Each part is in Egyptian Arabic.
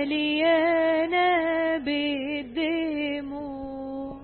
مليانة بالدموع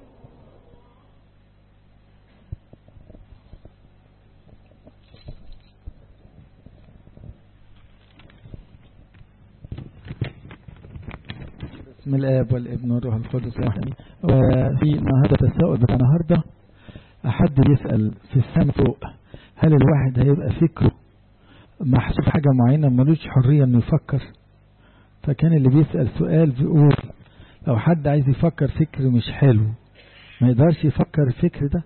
بسم الآب والابن والروح القدس واحد وفي النهارده التساؤل بتاع النهارده حد يسأل في السماء فوق هل الواحد هيبقى فكره محسوب حاجة معينة ملوش حرية انه يفكر فكان اللي بيسأل سؤال بيقول لو حد عايز يفكر فكر مش حلو ما يقدرش يفكر الفكر ده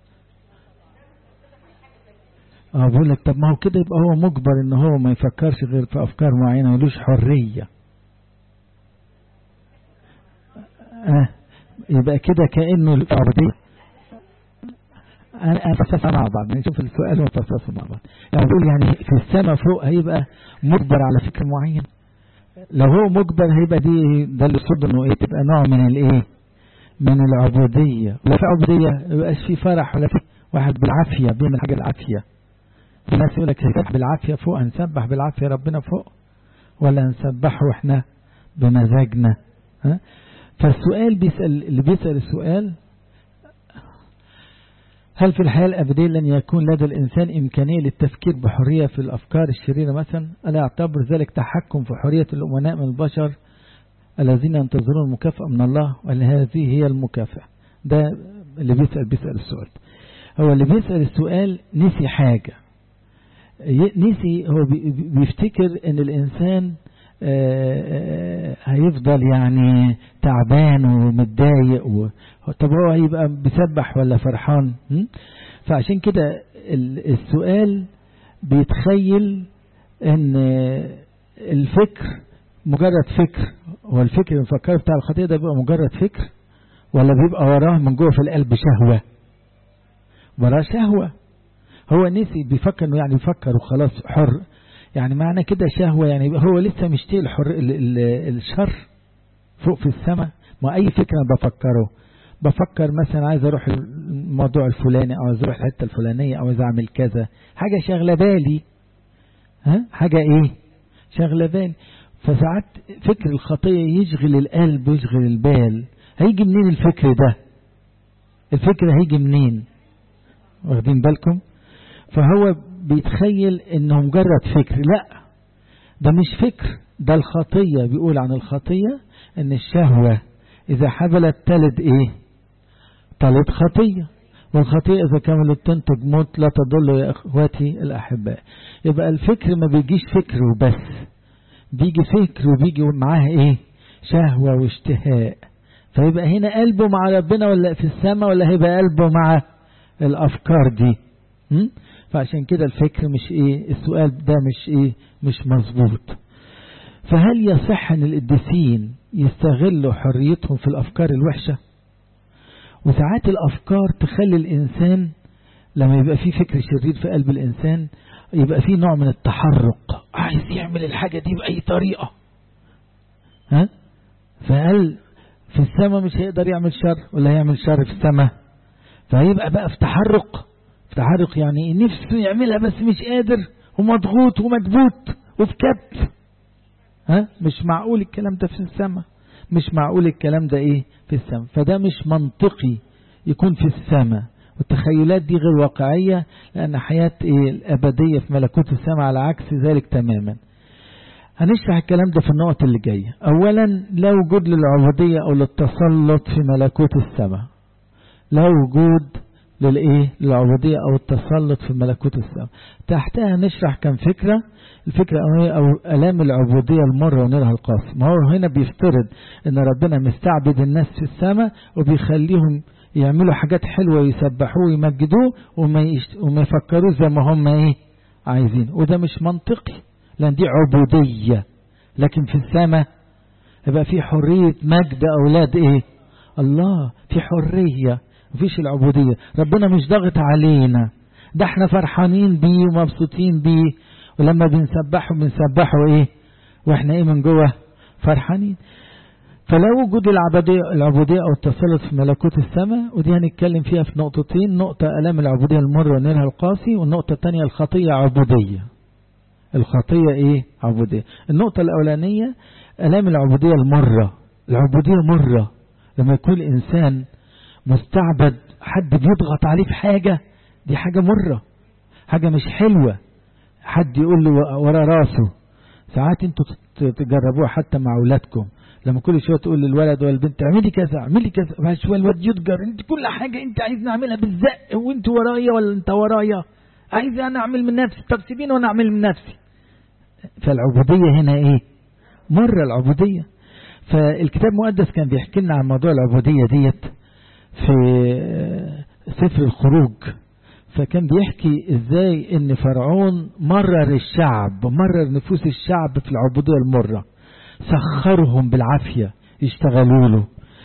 اه بقول لك طب ما هو كده يبقى هو مجبر ان هو ما يفكرش غير في افكار معينة ملوش حرية آه يبقى كده كأنه العبودية أنا أفصصها مع بعض نشوف السؤال ونفصصه مع بعض يعني بقول يعني في السماء فوق هيبقى مجبر على فكر معين لو هو مجبر هيبقى دي ده اللي صد انه ايه تبقى نوع من الايه من العبودية لا في عبودية ما يبقاش في فرح ولا في واحد بالعافية بيعمل حاجة بالعافية في ناس يقول لك هنسبح بالعافية فوق هنسبح بالعافية ربنا فوق ولا هنسبحه واحنا بمزاجنا ها فالسؤال بيسأل اللي بيسأل السؤال هل في الحياة الأبدية لن يكون لدى الإنسان إمكانية للتفكير بحرية في الأفكار الشريرة مثلا ألا يعتبر ذلك تحكم في حرية الأمناء من البشر الذين ينتظرون المكافأة من الله ولا هذه هي المكافأة ده اللي بيسأل بيسأل السؤال هو اللي بيسأل السؤال نسي حاجة نسي هو بيفتكر ان الإنسان هيفضل يعني تعبان ومتضايق و... طب هو هيبقى بيسبح ولا فرحان فعشان كده السؤال بيتخيل ان الفكر مجرد فكر هو الفكر المفكر بتاع الخطيئة ده بيبقى مجرد فكر ولا بيبقى وراه من جوه في القلب شهوة وراه شهوة هو نسي بيفكر انه يعني يفكر وخلاص حر يعني معنى كده شهوة يعني هو لسه مشتاق الحر الشر فوق في السماء ما أي فكرة بفكره بفكر مثلا عايز أروح الموضوع الفلاني أو عايز أروح الحتة الفلانية أو عايز أعمل كذا حاجة شغلة بالي ها حاجة إيه شغلة بالي فساعات فكر الخطية يشغل القلب ويشغل البال هيجي منين الفكر ده الفكر هيجي منين واخدين بالكم فهو بيتخيل انه مجرد فكر لا ده مش فكر ده الخطية بيقول عن الخطية ان الشهوة اذا حبلت تلد ايه تلد خطية والخطيئة إذا كملت تنتج موت لا تضل يا إخواتي الأحباء يبقى الفكر ما بيجيش فكر وبس بيجي فكر وبيجي معاه إيه شهوة واشتهاء فيبقى هنا قلبه مع ربنا ولا في السماء ولا هيبقى قلبه مع الأفكار دي م? فعشان كده الفكر مش ايه السؤال ده مش ايه مش مظبوط فهل يصح ان القديسين يستغلوا حريتهم في الافكار الوحشة وساعات الافكار تخلي الانسان لما يبقى في فكر شرير في قلب الانسان يبقى في نوع من التحرق عايز يعمل الحاجة دي بأي طريقة ها فهل في السماء مش هيقدر يعمل شر ولا هيعمل شر في السماء فهيبقى بقى في تحرق في تحرق يعني نفسه يعملها بس مش قادر ومضغوط ومكبوت وفي كبت ها مش معقول الكلام ده في السماء مش معقول الكلام ده ايه في السماء فده مش منطقي يكون في السماء والتخيلات دي غير واقعية لأن حياة إيه الأبدية في ملكوت السماء على عكس ذلك تماما هنشرح الكلام ده في النقط اللي جاية أولا لا وجود للعبودية أو للتسلط في ملكوت السماء لا وجود للإيه للعبودية أو التسلط في ملكوت السماء تحتها نشرح كم فكرة الفكرة أو ألام العبودية المرة ونيرها القاسي ما هو هنا بيفترض أن ربنا مستعبد الناس في السماء وبيخليهم يعملوا حاجات حلوة يسبحوه ويمجدوه وما, يشت... وما يفكروا زي ما هم ايه عايزين وده مش منطقي لان دي عبودية لكن في السماء يبقى في حرية مجد أولاد ايه الله في حرية مفيش العبودية ربنا مش ضاغط علينا ده احنا فرحانين بيه ومبسوطين بيه ولما بنسبحه بنسبحه ايه واحنا ايه من جوه فرحانين فلا وجود العبودية, العبودية أو التسلط في ملكوت السماء ودي هنتكلم فيها في نقطتين نقطة ألام العبودية المر ونيلها القاسي والنقطة الثانية الخطية عبودية الخطية ايه عبودية النقطة الاولانية الام العبودية المرة العبودية مرة لما يكون الانسان مستعبد حد بيضغط عليه في حاجة دي حاجة مرة حاجة مش حلوة حد يقول له ورا راسه ساعات انتوا تجربوها حتى مع اولادكم لما كل شويه تقول للولد ولا البنت اعملي كذا اعملي كذا بعد شويه الولد يتجر انت كل حاجه انت عايز نعملها بالزق وانت ورايا ولا انت ورايا عايز انا اعمل من نفسي طب سيبيني وانا اعمل من نفسي فالعبوديه هنا ايه مره العبوديه فالكتاب المقدس كان بيحكي لنا عن موضوع العبوديه ديت في سفر الخروج فكان بيحكي ازاي ان فرعون مرر الشعب مرر نفوس الشعب في العبودية المرة سخرهم بالعافية يشتغلوا له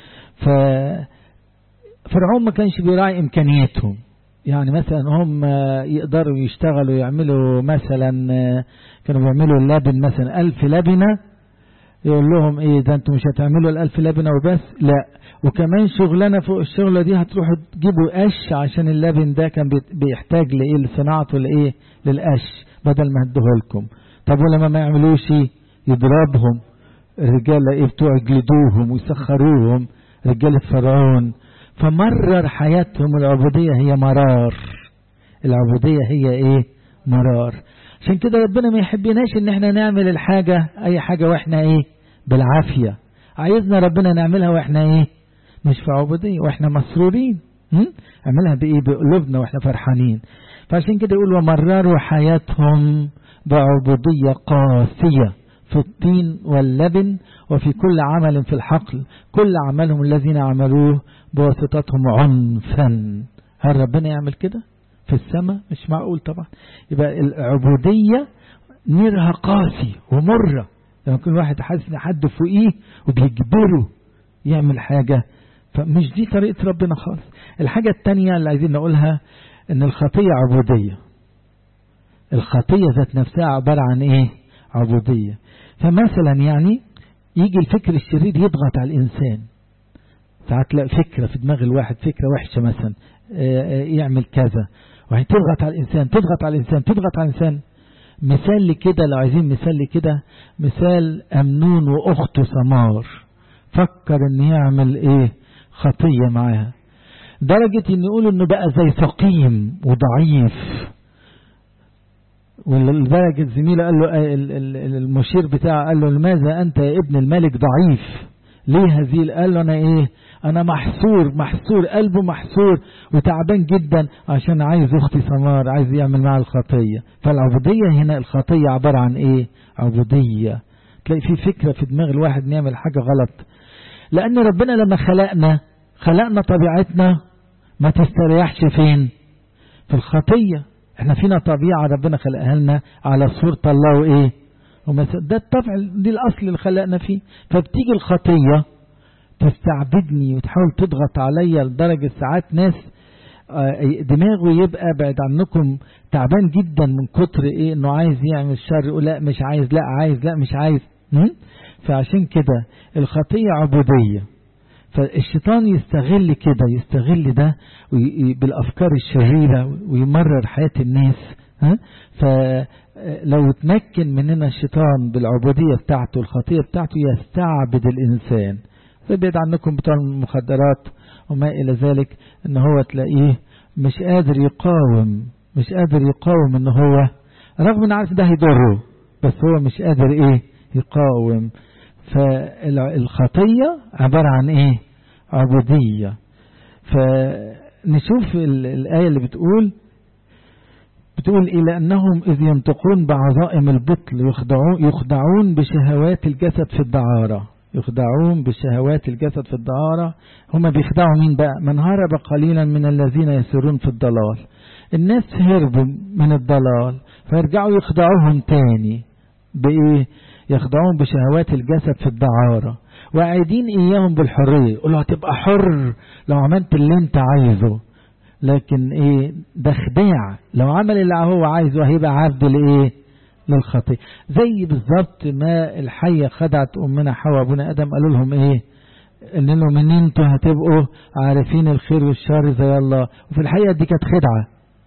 ففرعون ما كانش بيراعي امكانياتهم يعني مثلا هم يقدروا يشتغلوا يعملوا مثلا كانوا بيعملوا اللبن مثلا ألف لبنة يقول لهم ايه ده انتوا مش هتعملوا الألف لبنة وبس لا وكمان شغلانة فوق الشغلة دي هتروحوا تجيبوا قش عشان اللبن ده كان بيحتاج لإيه لصناعته لإيه للقش بدل ما هدوه لكم طب ولما ما يعملوش يضربهم الرجالة ايه بتوع يجلدوهم ويسخروهم رجالة فرعون فمرر حياتهم العبودية هي مرار العبودية هي ايه مرار عشان كده ربنا ما يحبناش ان احنا نعمل الحاجة اي حاجة واحنا ايه بالعافية عايزنا ربنا نعملها واحنا ايه مش في عبودية واحنا مسرورين اعملها بايه بقلوبنا واحنا فرحانين فعشان كده يقول ومرروا حياتهم بعبودية قاسية في الطين واللبن وفي كل عمل في الحقل كل عملهم الذين عملوه بواسطتهم عنفا هل ربنا يعمل كده في السماء مش معقول طبعا يبقى العبودية نيرها قاسي ومرة لما يكون واحد حاسس ان حد فوقيه وبيجبره يعمل حاجة فمش دي طريقة ربنا خالص الحاجة التانية اللي عايزين نقولها ان الخطية عبودية الخطية ذات نفسها عبارة عن ايه عبودية فمثلا يعني يجي الفكر الشرير يضغط على الانسان ساعات تلاقي فكرة في دماغ الواحد فكرة وحشة مثلا يعمل كذا وهي تضغط على الانسان تضغط على الانسان تضغط على الانسان مثال لكده لو عايزين مثال لكده مثال أمنون وأخته سمار فكر ان يعمل ايه خطية معاها درجة ان يقولوا انه بقى زي سقيم وضعيف ولدرجة زميله قال له المشير بتاعه قال له لماذا انت يا ابن الملك ضعيف ليه هزيل قال له انا ايه انا محصور محصور قلبه محصور وتعبان جدا عشان عايز اختي سمار عايز يعمل معها الخطية فالعبودية هنا الخطية عبارة عن ايه عبودية تلاقي في فكرة في دماغ الواحد نعمل حاجة غلط لان ربنا لما خلقنا خلقنا طبيعتنا ما تستريحش فين في الخطية احنا فينا طبيعة ربنا خلقها لنا على صورة الله وايه ده الطبع دي الاصل اللي خلقنا فيه فبتيجي الخطية تستعبدني وتحاول تضغط عليا لدرجة ساعات ناس دماغه يبقى بعد عنكم تعبان جدا من كتر ايه انه عايز يعمل شر يقول لا مش عايز لا عايز لا مش عايز فعشان كده الخطية عبودية فالشيطان يستغل كده يستغل ده بالافكار الشريرة ويمرر حياة الناس ها فلو تمكن مننا الشيطان بالعبودية بتاعته الخطية بتاعته يستعبد الإنسان فبعد عنكم بتوع المخدرات وما إلى ذلك ان هو تلاقيه مش قادر يقاوم مش قادر يقاوم ان هو رغم ان عارف ده هيضره بس هو مش قادر ايه يقاوم فالخطية عبارة عن ايه عبودية فنشوف الآية اللي بتقول بتقول إلى أنهم إذ ينطقون بعظائم البطل يخدعون, يخدعون بشهوات الجسد في الدعارة يخدعون بشهوات الجسد في الدعارة هم بيخدعوا مين بقى من هرب قليلا من الذين يسيرون في الضلال الناس هربوا من الضلال فيرجعوا يخدعوهم تاني بإيه يخدعون بشهوات الجسد في الدعارة وعايدين إياهم بالحرية يقولوا هتبقى حر لو عملت اللي انت عايزه لكن ايه ده خداع لو عمل اللي هو عايزه هيبقى عبد لايه للخطيه زي بالظبط ما الحيه خدعت امنا حواء ابونا ادم قالوا لهم ايه ان لهم من انتوا هتبقوا عارفين الخير والشر زي الله وفي الحقيقه دي كانت خدعه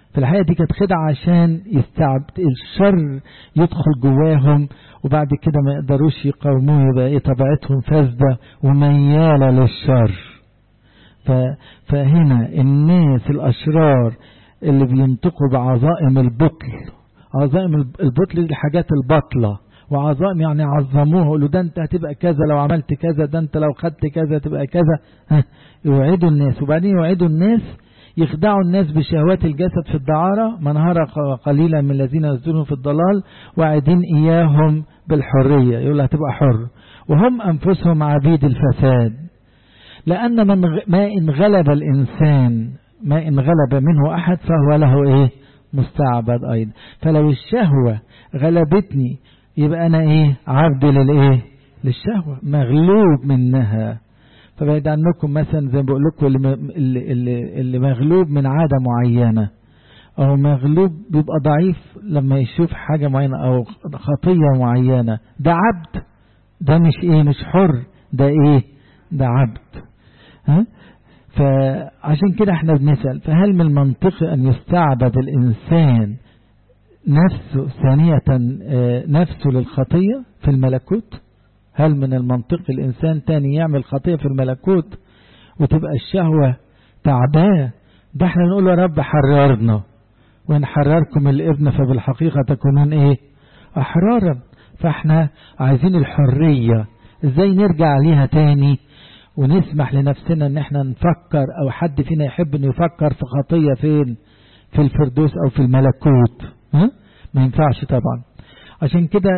في الحقيقة دي كانت خدعة عشان يستعب الشر يدخل جواهم وبعد كده ما يقدروش يقاوموه يبقى ايه طبيعتهم فاسدة وميالة للشر ف... فهنا الناس الأشرار اللي بينطقوا بعظائم البطل عظائم البطل دي الحاجات البطلة وعظائم يعني عظموه يقولوا ده انت هتبقى كذا لو عملت كذا ده انت لو خدت كذا تبقى كذا ها يوعدوا الناس وبعدين يوعدوا الناس يخدعوا الناس بشهوات الجسد في الدعارة منهار قليلا من الذين يزدونهم في الضلال واعدين إياهم بالحرية يقول هتبقى حر وهم أنفسهم عبيد الفساد لأن من ما إن غلب الإنسان ما إن غلب منه أحد فهو له إيه مستعبد أيضا فلو الشهوة غلبتني يبقى أنا إيه عبد للإيه للشهوة مغلوب منها فبعد عنكم مثلا زي ما بقول لكم اللي, اللي, اللي مغلوب من عادة معينة أو مغلوب بيبقى ضعيف لما يشوف حاجة معينة أو خطية معينة ده عبد ده مش إيه مش حر ده إيه ده عبد ها فعشان كده احنا بنسأل فهل من المنطقي أن يستعبد الإنسان نفسه ثانية نفسه للخطية في الملكوت هل من المنطق الإنسان تاني يعمل خطية في الملكوت وتبقى الشهوة تعباه ده احنا نقول يا رب حررنا وإن حرركم الابن فبالحقيقة تكونون ايه أحرارا فاحنا عايزين الحرية ازاي نرجع ليها تاني ونسمح لنفسنا ان احنا نفكر او حد فينا يحب انه يفكر في خطية فين في الفردوس او في الملكوت ها؟ ما ينفعش طبعا عشان كده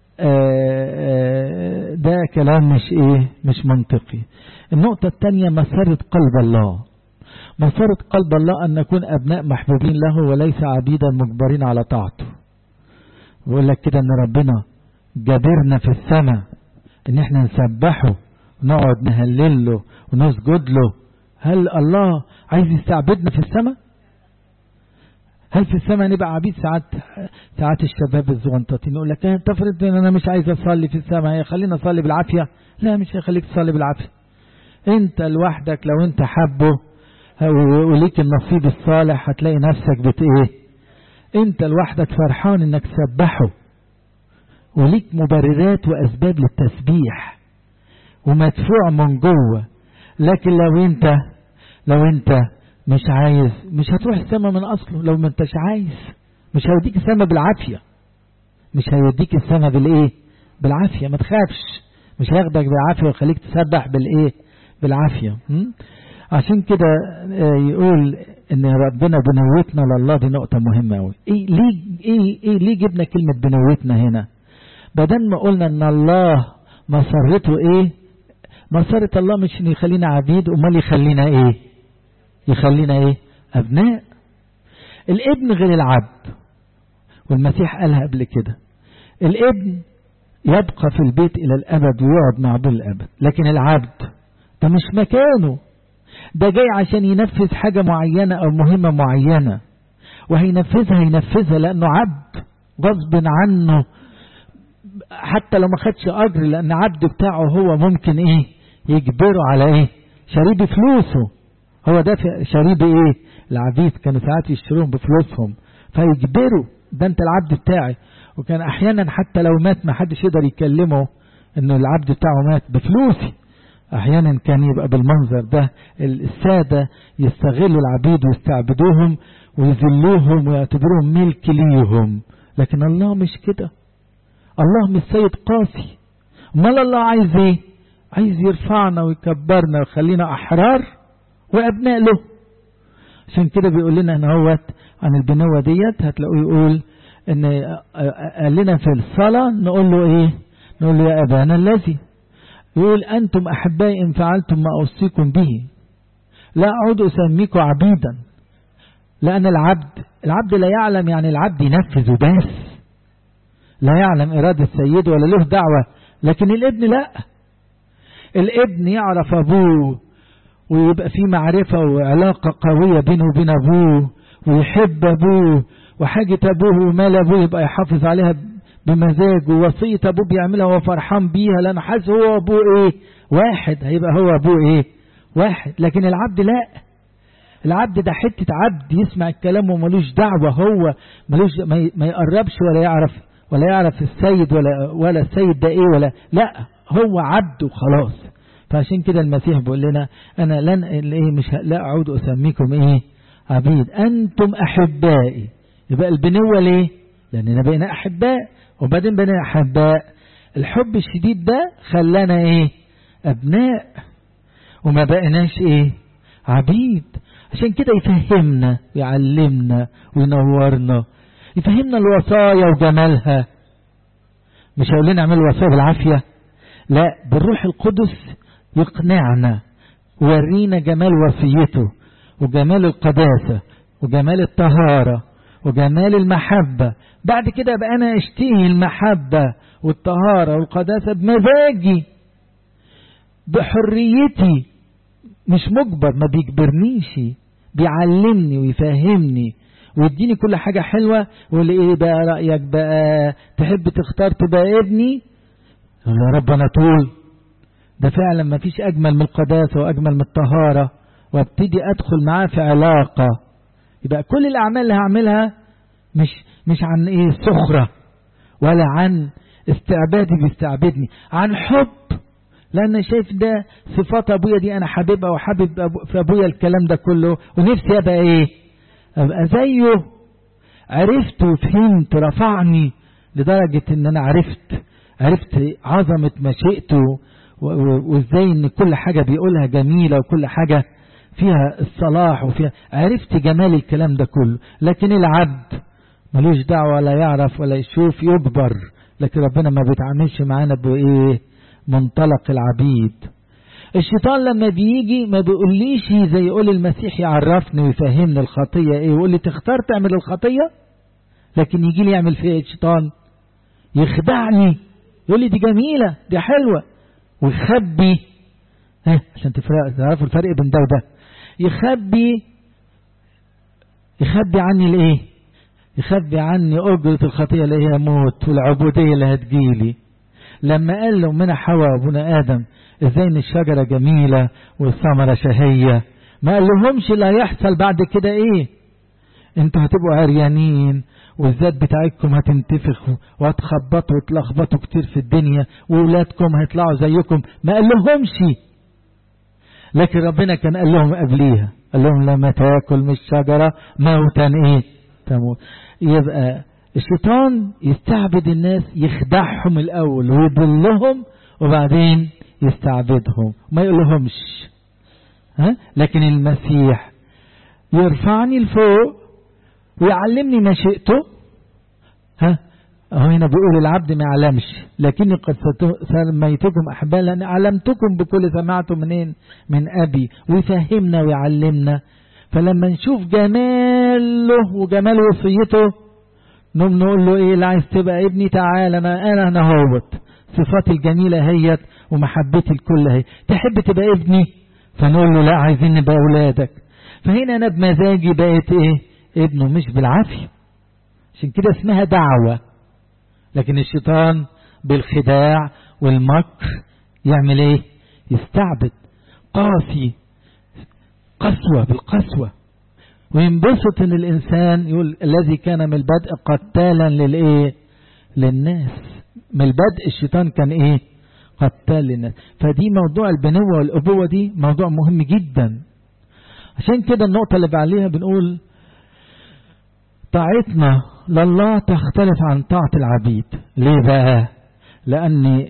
ده كلام مش ايه مش منطقي النقطة الثانية مسارة قلب الله مسارة قلب الله أن نكون أبناء محبوبين له وليس عبيدا مجبرين على طاعته بيقول لك كده أن ربنا جابرنا في السماء أن احنا نسبحه ونقعد نهلل له ونسجد له هل الله عايز يستعبدنا في السماء هل في السماء نبقى عبيد ساعات ساعات الشباب الزغنطاطين يقول لك تفرض ان انا مش عايز اصلي في السماء خلينا اصلي بالعافيه لا مش هيخليك تصلي بالعافيه انت لوحدك لو انت حبه وليك النصيب الصالح هتلاقي نفسك بت ايه انت لوحدك فرحان انك تسبحه وليك مبررات واسباب للتسبيح ومدفوع من جوه لكن لو انت لو انت مش عايز مش هتروح السماء من اصله لو ما انتش عايز مش هيوديك السماء بالعافيه مش هيوديك السماء بالايه بالعافيه ما تخافش مش هياخدك بالعافيه ويخليك تسبح بالايه بالعافيه م? عشان كده يقول ان ربنا بنوتنا لله دي نقطه مهمه قوي ايه ليه ايه ايه ليه جبنا كلمه بنوتنا هنا بدل ما قلنا ان الله مسرته ايه مسرة الله مش ان يخلينا عبيد امال يخلينا ايه يخلينا ايه ابناء الابن غير العبد والمسيح قالها قبل كده الابن يبقى في البيت الى الابد ويقعد مع ابوه الابد لكن العبد ده مش مكانه ده جاي عشان ينفذ حاجة معينة او مهمة معينة وهينفذها هينفذها لانه عبد غصب عنه حتى لو ما خدش اجر لان عبد بتاعه هو ممكن ايه يجبره على ايه شريب فلوسه هو ده شريب ايه العبيد كانوا ساعات يشتروهم بفلوسهم فيجبروا ده انت العبد بتاعي وكان احيانا حتى لو مات ما حدش يقدر يكلمه انه العبد بتاعه مات بفلوسي احيانا كان يبقى بالمنظر ده السادة يستغلوا العبيد ويستعبدوهم ويذلوهم ويعتبروهم ملك ليهم لكن الله مش كده الله مش سيد قاسي امال الله عايز ايه عايز يرفعنا ويكبرنا ويخلينا احرار وابناء له عشان كده بيقول لنا ان هوت عن البنوة ديت هتلاقوه يقول ان قال لنا في الصلاة نقول له ايه نقول له يا ابانا الذي يقول انتم احبائي ان فعلتم ما اوصيكم به لا اعود اسميكم عبيدا لان العبد العبد لا يعلم يعني العبد ينفذ بس لا يعلم إرادة سيده ولا له دعوة لكن الابن لا الابن يعرف أبوه ويبقى في معرفة وعلاقة قوية بينه وبين أبوه ويحب أبوه وحاجة أبوه ومال أبوه يبقى يحافظ عليها بمزاج ووصية أبوه بيعملها وهو فرحان بيها لأنه حاسس هو أبوه إيه واحد هيبقى هو أبوه إيه واحد لكن العبد لا العبد ده حتة عبد يسمع الكلام وملوش دعوة هو ملوش ما يقربش ولا يعرف ولا يعرف السيد ولا ولا السيد ده ايه ولا لا هو عبد وخلاص فعشان كده المسيح بيقول لنا انا لن ايه مش لا اعود اسميكم ايه عبيد انتم احبائي يبقى البنوة ليه لاننا بقينا احباء وبعدين بقينا احباء الحب الشديد ده خلانا ايه ابناء وما بقيناش ايه عبيد عشان كده يفهمنا ويعلمنا وينورنا يفهمنا الوصايا وجمالها مش هيقول لنا اعملوا الوصايا بالعافيه لا بالروح القدس يقنعنا ويورينا جمال وصيته وجمال القداسه وجمال الطهاره وجمال المحبه بعد كده بقى انا اشتهي المحبه والطهاره والقداسه بمزاجي بحريتي مش مجبر ما بيجبرنيش بيعلمني ويفهمني ويديني كل حاجة حلوة ويقول لي ايه بقى رأيك بقى تحب تختار تبقى ابني يا رب انا طول ده فعلا ما فيش اجمل من القداسة واجمل من الطهارة وابتدي ادخل معاه في علاقة يبقى كل الاعمال اللي هعملها مش مش عن ايه سخرة ولا عن استعبادي بيستعبدني عن حب لان شايف ده صفات ابويا دي انا حاببها وحابب أبو في ابويا الكلام ده كله ونفسي ابقى ايه ابقى زيه عرفت وفهمت رفعني لدرجة ان انا عرفت عرفت عظمة مشيئته وازاي ان كل حاجة بيقولها جميلة وكل حاجة فيها الصلاح وفيها عرفت جمال الكلام ده كله لكن العبد ملوش دعوة ولا يعرف ولا يشوف يجبر لكن ربنا ما بيتعاملش معانا بايه منطلق العبيد الشيطان لما بيجي ما بيقوليش زي يقول المسيح يعرفني ويفهمني الخطية ايه ويقول لي تختار تعمل الخطية لكن يجي لي يعمل فيها الشيطان يخدعني يقول لي دي جميلة دي حلوة ويخبي ها عشان تفرق تعرفوا الفرق بين ده وده يخبي يخبي عني الايه يخبي عني أجرة الخطية اللي هي موت والعبودية اللي هتجيلي لما قال له من حواء ابونا آدم ازاي ان الشجرة جميلة والثمرة شهية ما قال لهمش اللي هيحصل بعد كده ايه انتوا هتبقوا عريانين والذات بتاعتكم هتنتفخ وهتخبطوا وتلخبطوا كتير في الدنيا وولادكم هيطلعوا زيكم ما قال لهمش لكن ربنا كان قال لهم قبليها قال لهم لما تاكل من الشجرة موتا ايه تموت يبقى الشيطان يستعبد الناس يخدعهم الاول ويضلهم وبعدين يستعبدهم ما يقولهمش ها لكن المسيح يرفعني لفوق ويعلمني مشيئته ها هو هنا بيقول العبد ما يعلمش لكني قد سميتكم احباء لان علمتكم بكل سمعته منين من ابي ويفهمنا ويعلمنا فلما نشوف جماله وجمال وصيته نقوم نقول له ايه اللي عايز تبقى ابني تعال انا انا انا هوت صفاتي الجميله هيت ومحبتي الكل هي تحب تبقى ابني فنقول له لا عايزين نبقى اولادك فهنا انا بمزاجي بقيت ايه ابنه مش بالعافيه عشان كده اسمها دعوه لكن الشيطان بالخداع والمكر يعمل ايه يستعبد قاسي قسوه بالقسوه وينبسط ان الانسان يقول الذي كان من البدء قتالا للايه للناس من البدء الشيطان كان ايه قتال للناس فدي موضوع البنوة والأبوة دي موضوع مهم جدا عشان كده النقطة اللي بعليها بنقول طاعتنا لله تختلف عن طاعة العبيد ليه بقى لأن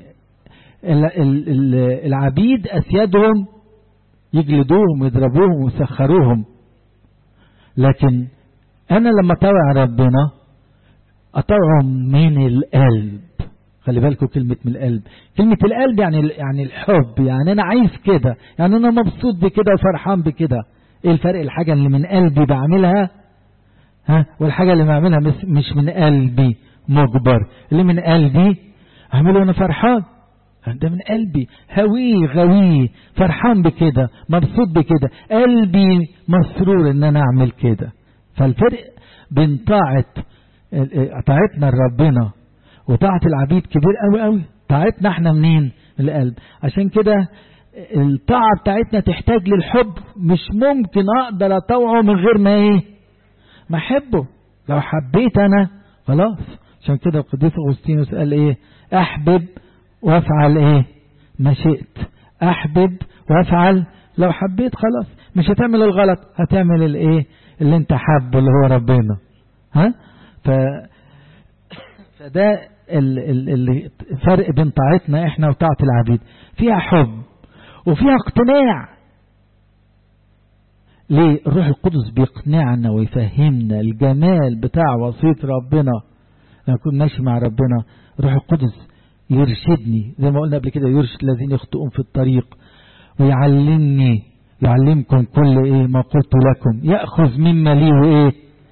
العبيد أسيادهم يجلدوهم ويضربوهم ويسخروهم لكن أنا لما أطوع ربنا أطوعهم من القلب خلي بالكم كلمة من القلب كلمة القلب يعني يعني الحب يعني أنا عايز كده يعني أنا مبسوط بكده وفرحان بكده إيه الفرق الحاجة اللي من قلبي بعملها ها والحاجة اللي بعملها مش من قلبي مجبر اللي من قلبي أعمله وأنا فرحان ده من قلبي هويه غويه فرحان بكده مبسوط بكده قلبي مسرور ان انا اعمل كده فالفرق بين طاعة طاعتنا لربنا وطاعة العبيد كبير قوي قوي طاعتنا احنا منين من القلب عشان كده الطاعة بتاعتنا تحتاج للحب مش ممكن اقدر اطوعه من غير ما ايه ما احبه لو حبيت انا خلاص عشان كده القديس اغسطينوس قال ايه احبب وافعل ايه ما شئت احبب وافعل لو حبيت خلاص مش هتعمل الغلط هتعمل الايه اللي انت حابه اللي هو ربنا ها ف فده الفرق بين طاعتنا احنا وطاعة العبيد فيها حب وفيها اقتناع ليه الروح القدس بيقنعنا ويفهمنا الجمال بتاع وصية ربنا لما اكون ماشي مع ربنا الروح القدس يرشدني زي ما قلنا قبل كده يرشد الذين يخطئون في الطريق ويعلمني يعلمكم كل ايه ما قلت لكم يأخذ مما لي وايه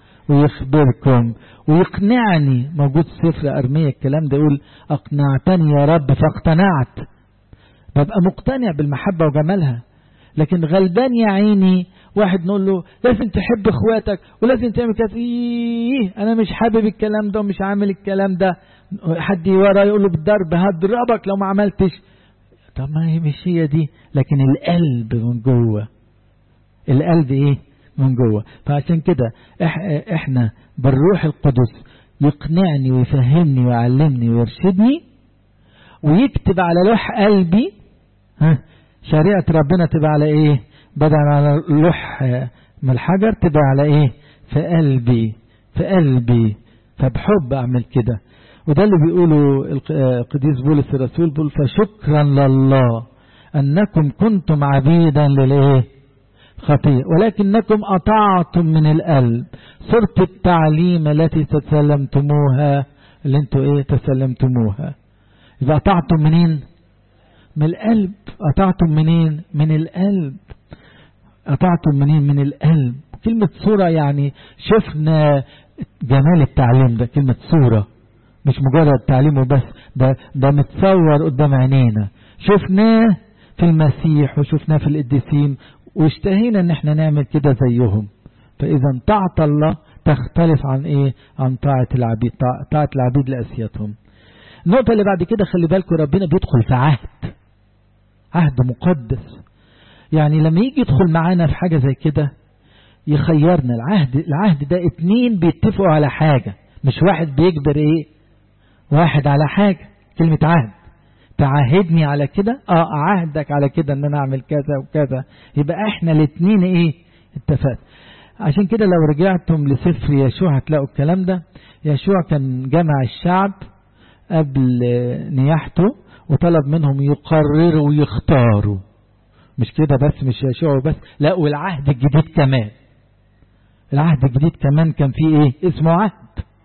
ويخبركم ويقنعني موجود في سفر أرمية الكلام ده يقول أقنعتني يا رب فاقتنعت ببقى مقتنع بالمحبة وجمالها لكن غلبان يا عيني واحد نقول له لازم تحب اخواتك ولازم تعمل كده ايه انا مش حابب الكلام ده ومش عامل الكلام ده حد ورا يقول له بالضرب هضربك لو ما عملتش طب ما هي مش هي دي لكن القلب من جوه القلب ايه من جوه فعشان كده احنا بالروح القدس يقنعني ويفهمني ويعلمني ويرشدني ويكتب على لوح قلبي ها شريعة ربنا تبقى على ايه بدل على لوح من الحجر تبقى على ايه في قلبي في قلبي فبحب اعمل كده وده اللي بيقوله القديس بولس الرسول بيقول فشكرا لله انكم كنتم عبيدا للايه خطيئة ولكنكم أطعتم من القلب صرت التعليم التي تسلمتموها اللي انتوا ايه تسلمتموها إذا أطعتم منين من القلب أطعتم منين من القلب أطعتم منين من القلب كلمة صورة يعني شفنا جمال التعليم ده كلمة صورة مش مجرد تعليم وبس ده ده متصور قدام عينينا شفناه في المسيح وشفناه في القديسين واشتهينا ان احنا نعمل كده زيهم فاذا طاعة الله تختلف عن ايه عن طاعة العبيد طاعة العبيد لأسيتهم النقطة اللي بعد كده خلي بالكم ربنا بيدخل في عهد عهد مقدس يعني لما يجي يدخل معانا في حاجة زي كده يخيرنا العهد العهد ده اتنين بيتفقوا على حاجة مش واحد بيجبر ايه واحد على حاجة كلمة عهد تعاهدني على كده اه اعهدك على كده ان انا اعمل كذا وكذا يبقى احنا الاثنين ايه اتفقنا عشان كده لو رجعتم لسفر يشوع هتلاقوا الكلام ده يشوع كان جمع الشعب قبل نياحته وطلب منهم يقرروا ويختاروا مش كده بس مش يشوع بس لا والعهد الجديد كمان العهد الجديد كمان كان فيه ايه اسمه عهد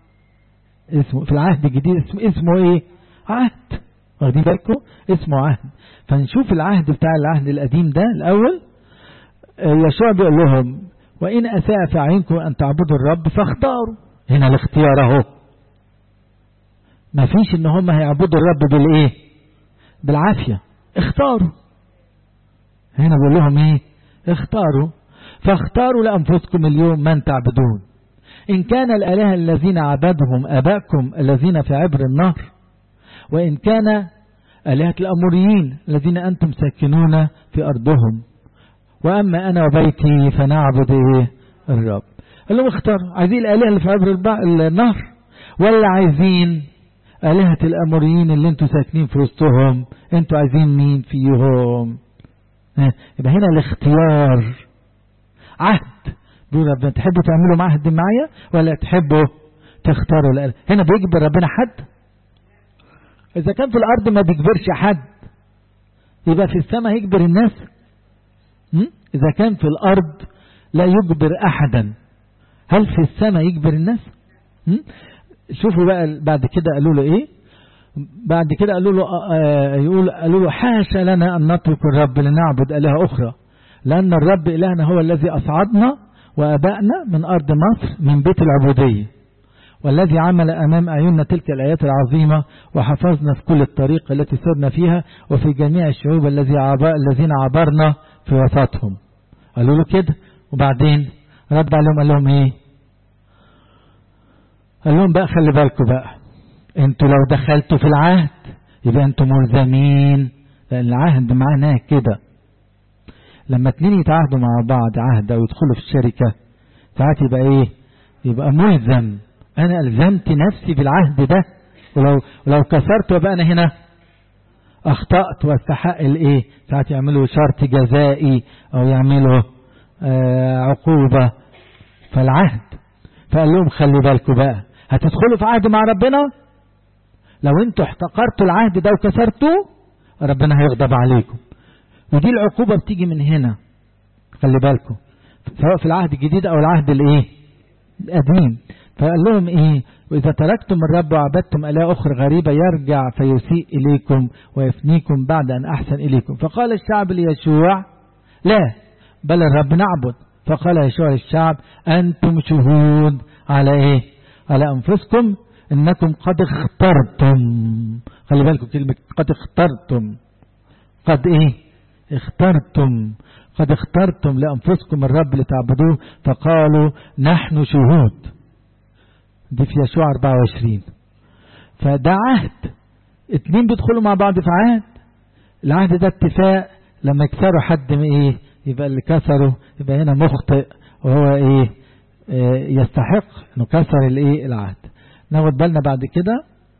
اسمه في العهد الجديد اسمه, اسمه ايه عهد واخدين بالكم اسمه عهد فنشوف العهد بتاع العهد القديم ده الاول يشوع بيقول لهم وان اساء في عينكم ان تعبدوا الرب فاختاروا هنا الاختيار اهو ما فيش ان هم هيعبدوا الرب بالايه بالعافيه اختاروا هنا بيقول لهم ايه اختاروا فاختاروا لانفسكم اليوم من تعبدون ان كان الالهه الذين عبدهم اباءكم الذين في عبر النهر وإن كان آلهة الأموريين الذين أنتم ساكنون في أرضهم وأما أنا وبيتي فنعبد إيه الرب قال لهم اختاروا عايزين الآلهة اللي في عبر النهر ولا عايزين آلهة الأموريين اللي انتوا ساكنين في وسطهم انتوا عايزين مين فيهم يبقى هنا الاختيار عهد بيقول ربنا تحبوا تعملوا معهد معايا ولا تحبوا تختاروا الآلهة هنا بيجبر ربنا حد إذا كان في الأرض ما بيجبرش حد يبقى في السماء يجبر الناس إذا كان في الأرض لا يجبر أحدا هل في السماء يجبر الناس شوفوا بقى بعد كده قالوا له إيه بعد كده قالوا له آه يقول قالوا له حاشا لنا أن نترك الرب لنعبد آلهة أخرى لأن الرب إلهنا هو الذي أصعدنا وأبائنا من أرض مصر من بيت العبودية والذي عمل أمام أعيننا تلك الآيات العظيمة وحفظنا في كل الطريق التي سرنا فيها وفي جميع الشعوب الذي عبر الذين عبرنا في وسطهم قالوا له كده وبعدين رد عليهم قال لهم ايه قال لهم بقى خلي بالكم بقى انتوا لو دخلتوا في العهد يبقى انتوا ملزمين لان العهد معناه كده لما اتنين يتعاهدوا مع بعض عهد او يدخلوا في الشركة ساعات يبقى ايه يبقى ملزم انا الزمت نفسي بالعهد ده ولو ولو كسرت وبقى انا هنا اخطأت واستحق الايه ساعات يعملوا شرط جزائي او يعملوا آه عقوبة فالعهد فقال لهم خلي بالكم بقى هتدخلوا في عهد مع ربنا لو انتوا احتقرتوا العهد ده وكسرتوه ربنا هيغضب عليكم ودي العقوبة بتيجي من هنا خلي بالكم سواء في العهد الجديد او العهد الايه القديم فقال لهم ايه واذا تركتم الرب وعبدتم اله اخرى غريبة يرجع فيسيء اليكم ويفنيكم بعد ان احسن اليكم فقال الشعب ليشوع لا بل الرب نعبد فقال يشوع للشعب انتم شهود على ايه على انفسكم انكم قد اخترتم خلي بالكم كلمة قد اخترتم قد ايه اخترتم قد اخترتم لأنفسكم الرب لتعبدوه فقالوا نحن شهود دي في يشوع 24 فده عهد اتنين بيدخلوا مع بعض في عهد العهد ده اتفاق لما يكسروا حد من ايه يبقى اللي كسره يبقى هنا مخطئ وهو ايه اه يستحق انه كسر الايه العهد ناخد بالنا بعد كده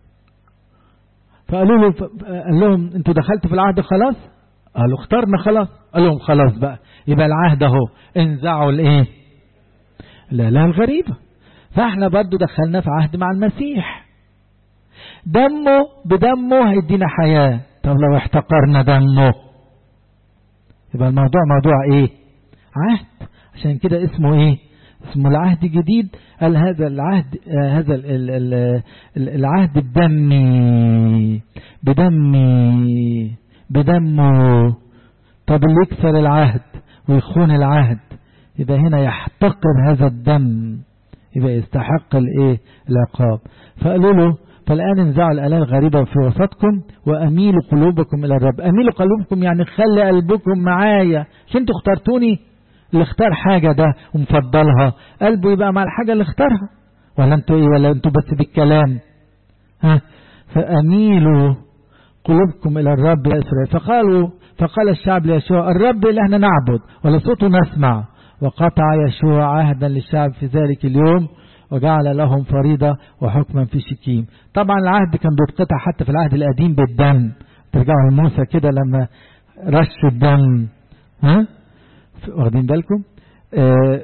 فقالوا له قال لهم انتوا دخلتوا في العهد خلاص قالوا اخترنا خلاص قال لهم خلاص بقى يبقى العهد اهو انزعوا الايه لا لا الغريبة فاحنا برضو دخلنا في عهد مع المسيح دمه بدمه هيدينا حياة طب لو احتقرنا دمه يبقى الموضوع موضوع ايه عهد عشان كده اسمه ايه اسمه العهد الجديد قال هذا العهد آه هذا ال ال ال العهد بدمي بدمي بدمه طب اللي يكسر العهد ويخون العهد يبقى هنا يحتقر هذا الدم يبقى يستحق الايه العقاب فقالوا له فالآن انزعوا الآلام الغريبة في وسطكم وأميلوا قلوبكم إلى الرب أميلوا قلوبكم يعني خلي قلبكم معايا عشان انتوا اخترتوني اللي اختار حاجة ده ومفضلها قلبه يبقى مع الحاجة اللي اختارها ولا انتوا ايه ولا انتوا بس بالكلام ها فأميلوا قلوبكم إلى الرب يا إسرائيل فقالوا فقال الشعب ليشوع الرب إلهنا نعبد ولصوته نسمع وقطع يشوع عهدا للشعب في ذلك اليوم وجعل لهم فريضة وحكما في شكيم طبعا العهد كان بيتقطع حتى في العهد القديم بالدم ترجعوا لموسى كده لما رش الدم ها واخدين بالكم آه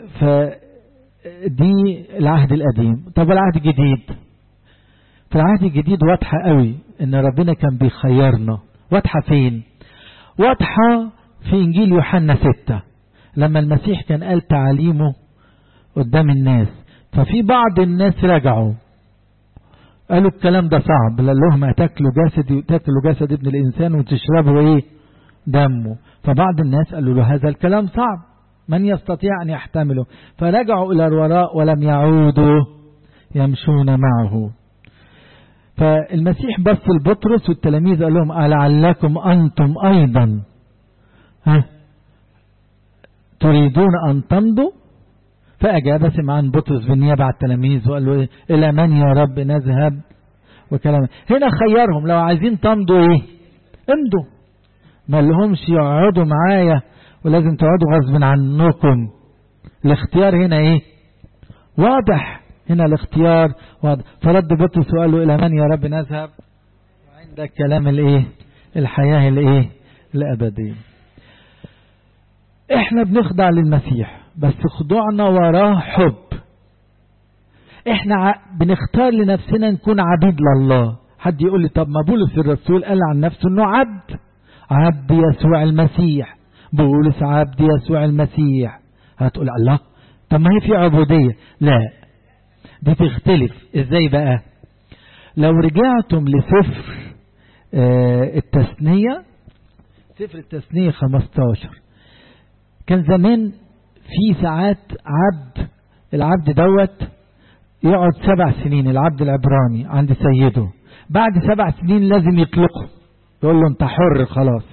فدي العهد القديم طب العهد الجديد في العهد الجديد واضحة قوي ان ربنا كان بيخيرنا واضحة فين واضحة في انجيل يوحنا ستة لما المسيح كان قال تعاليمه قدام الناس ففي بعض الناس رجعوا قالوا الكلام ده صعب قال لهم هتاكلوا جسد تاكلوا جسد ابن الانسان وتشربوا ايه دمه فبعض الناس قالوا له هذا الكلام صعب من يستطيع ان يحتمله فرجعوا الى الوراء ولم يعودوا يمشون معه فالمسيح بص لبطرس والتلاميذ قال لهم ألعلكم أنتم أيضا ها تريدون أن تمضوا فأجاب سمعان بطرس بالنيابة على التلاميذ وقال له إيه إلى من يا رب نذهب وكلام هنا خيرهم لو عايزين تمضوا إيه امضوا ما لهمش يقعدوا معايا ولازم تقعدوا غصب عنكم الاختيار هنا ايه واضح هنا الاختيار واضح فرد بطرس وقال له الى من يا رب نذهب وعندك كلام الايه الحياة الايه الابدية احنا بنخضع للمسيح بس خضوعنا وراه حب احنا بنختار لنفسنا نكون عبيد لله حد يقول لي طب ما بولس الرسول قال عن نفسه انه عبد عبد يسوع المسيح بولس عبد يسوع المسيح هتقول الله طب ما هي في عبودية لا دي تختلف ازاي بقى لو رجعتم لسفر آه التثنية سفر التثنية 15 كان زمان في ساعات عبد العبد دوت يقعد سبع سنين العبد العبراني عند سيده بعد سبع سنين لازم يطلقه يقول له انت حر خلاص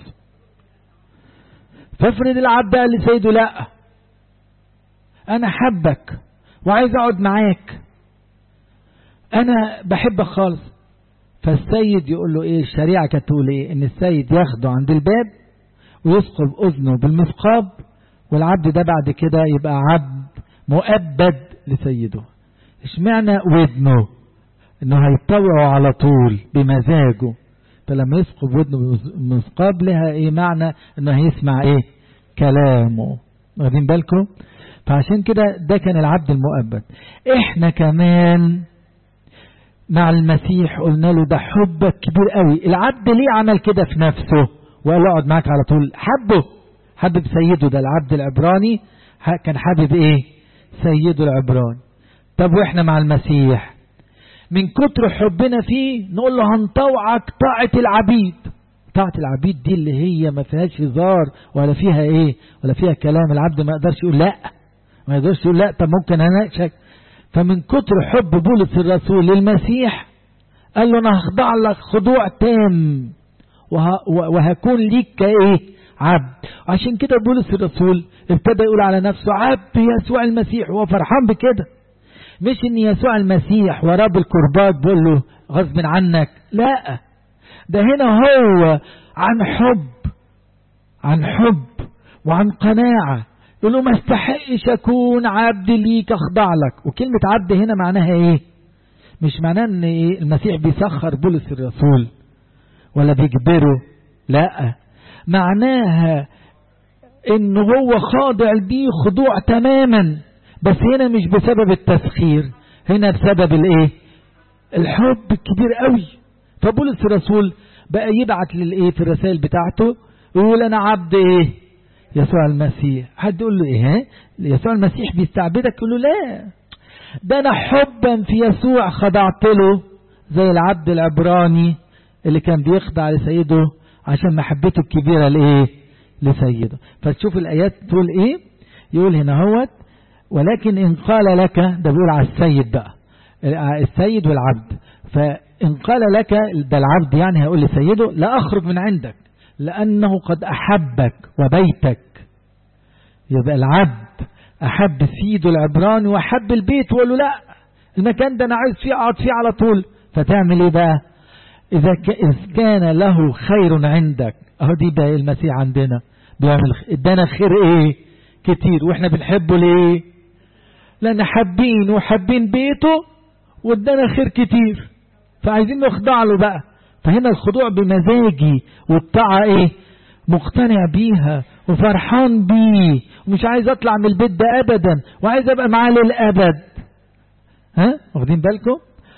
فافرض العبد قال لسيده لا انا حبك وعايز اقعد معاك انا بحبك خالص فالسيد يقول له ايه الشريعة كانت تقول ايه ان السيد ياخده عند الباب ويثقب أذنه بالمثقاب والعبد ده بعد كده يبقى عبد مؤبد لسيده اشمعنى ودنه انه هيطوعه على طول بمزاجه فلما يثقب ودنه بالمثقاب لها ايه معنى انه هيسمع ايه كلامه واخدين بالكم فعشان كده ده كان العبد المؤبد احنا كمان مع المسيح قلنا له ده حبك كبير قوي العبد ليه عمل كده في نفسه وقال له اقعد معاك على طول حبه حبب سيده ده العبد العبراني كان حابب ايه سيده العبراني طب واحنا مع المسيح من كتر حبنا فيه نقول له هنطوعك طاعة العبيد طاعة العبيد دي اللي هي ما فيهاش هزار ولا فيها ايه ولا فيها كلام العبد ما يقدرش يقول لا ما يقدرش يقول لا طب ممكن اناقشك فمن كتر حب بولس الرسول للمسيح قال له انا هخضع لك خضوع تام وه... وهكون ليك كايه عبد عشان كده بولس الرسول ابتدى يقول على نفسه عبد يسوع المسيح وهو فرحان بكده مش ان يسوع المسيح وراه بالكرباج بيقول له غصب عنك لا ده هنا هو عن حب عن حب وعن قناعة يقول له ما استحقش اكون عبد ليك اخضع لك وكلمة عبد هنا معناها ايه مش معناه ان إيه المسيح بيسخر بولس الرسول ولا بيجبره لا معناها ان هو خاضع ليه خضوع تماما بس هنا مش بسبب التسخير هنا بسبب الايه الحب الكبير قوي فبولس الرسول بقى يبعت للايه في الرسائل بتاعته يقول انا عبد ايه يسوع المسيح حد يقول له ايه يسوع المسيح بيستعبدك يقول له لا ده انا حبا في يسوع خضعت له زي العبد العبراني اللي كان بيخضع لسيده عشان محبته الكبيره لايه لسيده فتشوف الايات تقول ايه يقول هنا هوت ولكن ان قال لك ده بيقول على السيد بقى السيد والعبد فان قال لك ده العبد يعني هيقول لسيده لا اخرج من عندك لانه قد احبك وبيتك يبقى العبد احب سيده العبراني واحب البيت وقال له لا المكان ده انا عايز فيه اقعد فيه على طول فتعمل ايه بقى اذا كان له خير عندك اهو دي بقى المسيح عندنا بيعمل ادانا خير ايه كتير واحنا بنحبه ليه لان حابين وحابين بيته وادانا خير كتير فعايزين نخضع له بقى فهنا الخضوع بمزاجي والطاعة ايه مقتنع بيها وفرحان بيه ومش عايز اطلع من البيت ده ابدا وعايز ابقى معاه للابد ها واخدين بالكم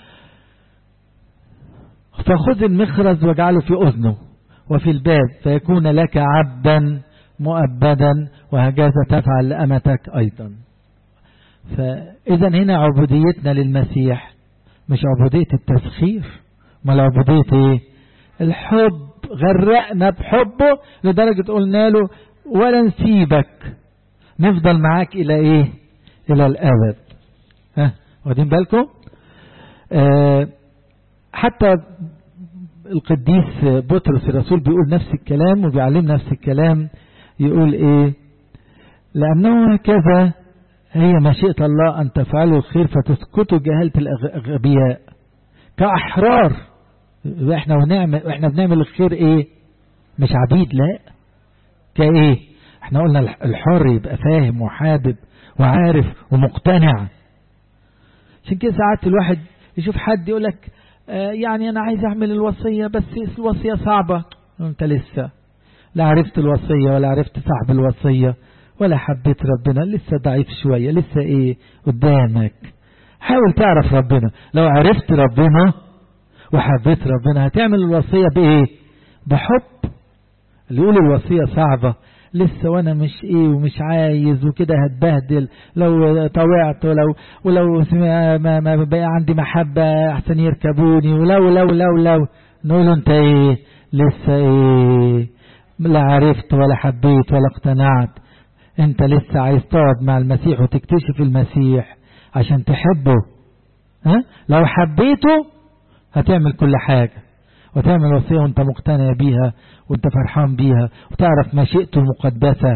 فخذ المخرز واجعله في اذنه وفي الباب فيكون لك عبدا مؤبدا وهكذا تفعل لأمتك أيضا فإذا هنا عبوديتنا للمسيح مش عبودية التسخير ما عبودية ايه الحب غرقنا بحبه لدرجة قلنا له ولا نسيبك نفضل معاك إلى إيه إلى الأبد ها واخدين بالكم آه حتى القديس بطرس الرسول بيقول نفس الكلام وبيعلم نفس الكلام يقول ايه لأنه هكذا هي مشيئة الله أن تفعلوا الخير فتسكتوا جهالة الأغبياء كأحرار احنا ونعمل احنا بنعمل الخير ايه مش عبيد لا كايه احنا قلنا الحر يبقى فاهم وحابب وعارف ومقتنع عشان كده ساعات الواحد يشوف حد يقول لك آه يعني انا عايز اعمل الوصية بس الوصية صعبة انت لسه لا عرفت الوصية ولا عرفت صاحب الوصية ولا حبيت ربنا لسه ضعيف شوية لسه ايه قدامك حاول تعرف ربنا لو عرفت ربنا وحبيت ربنا هتعمل الوصية بايه بحب اللي يقول الوصية صعبة لسه وانا مش ايه ومش عايز وكده هتبهدل لو طوعت ولو ولو ما, ما بقى عندي محبة احسن يركبوني ولو لو لو لو نقول انت ايه لسه ايه لا عرفت ولا حبيت ولا اقتنعت انت لسه عايز تقعد مع المسيح وتكتشف المسيح عشان تحبه ها لو حبيته هتعمل كل حاجة وتعمل وصية وانت مقتنع بيها وانت فرحان بيها وتعرف مشيئته المقدسة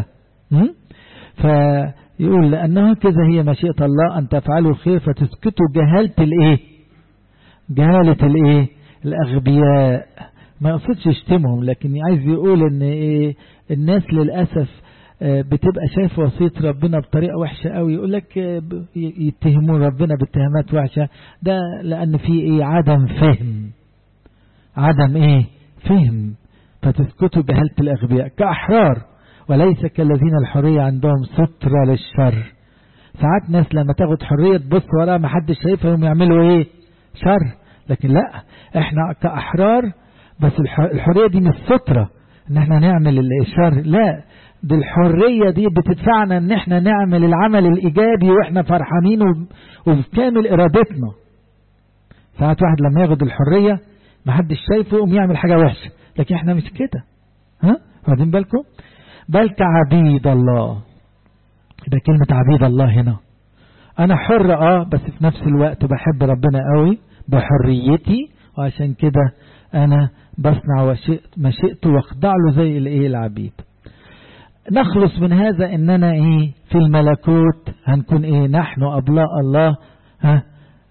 فيقول لأنه كذا هي مشيئة الله أن تفعلوا الخير فتسكتوا جهالة الايه جهالة الايه الأغبياء ما يقصدش يشتمهم لكن عايز يقول ان ايه الناس للأسف بتبقى شايف وصية ربنا بطريقة وحشة قوي يقول لك يتهمون ربنا باتهامات وحشة ده لأن في ايه عدم فهم عدم ايه فهم فتسكتوا جهلة الأغبياء كأحرار وليس كالذين الحرية عندهم سترة للشر ساعات ناس لما تاخد حرية تبص وراها ما حدش شايفها هم يعملوا ايه شر لكن لا احنا كأحرار بس الحرية دي مش سترة ان احنا نعمل الشر لا دي الحرية دي بتدفعنا ان احنا نعمل العمل الايجابي واحنا فرحانين وبكامل ارادتنا ساعات واحد لما ياخد الحرية ما حدش شايفه يقوم يعمل حاجة وحشة لكن احنا مش كده ها واخدين بالكم بل كعبيد الله ده كلمة عبيد الله هنا انا حر اه بس في نفس الوقت بحب ربنا قوي بحريتي وعشان كده انا بصنع وشئت ما شئت واخضع له زي الايه العبيد نخلص من هذا اننا ايه في الملكوت هنكون ايه نحن ابلاء الله ها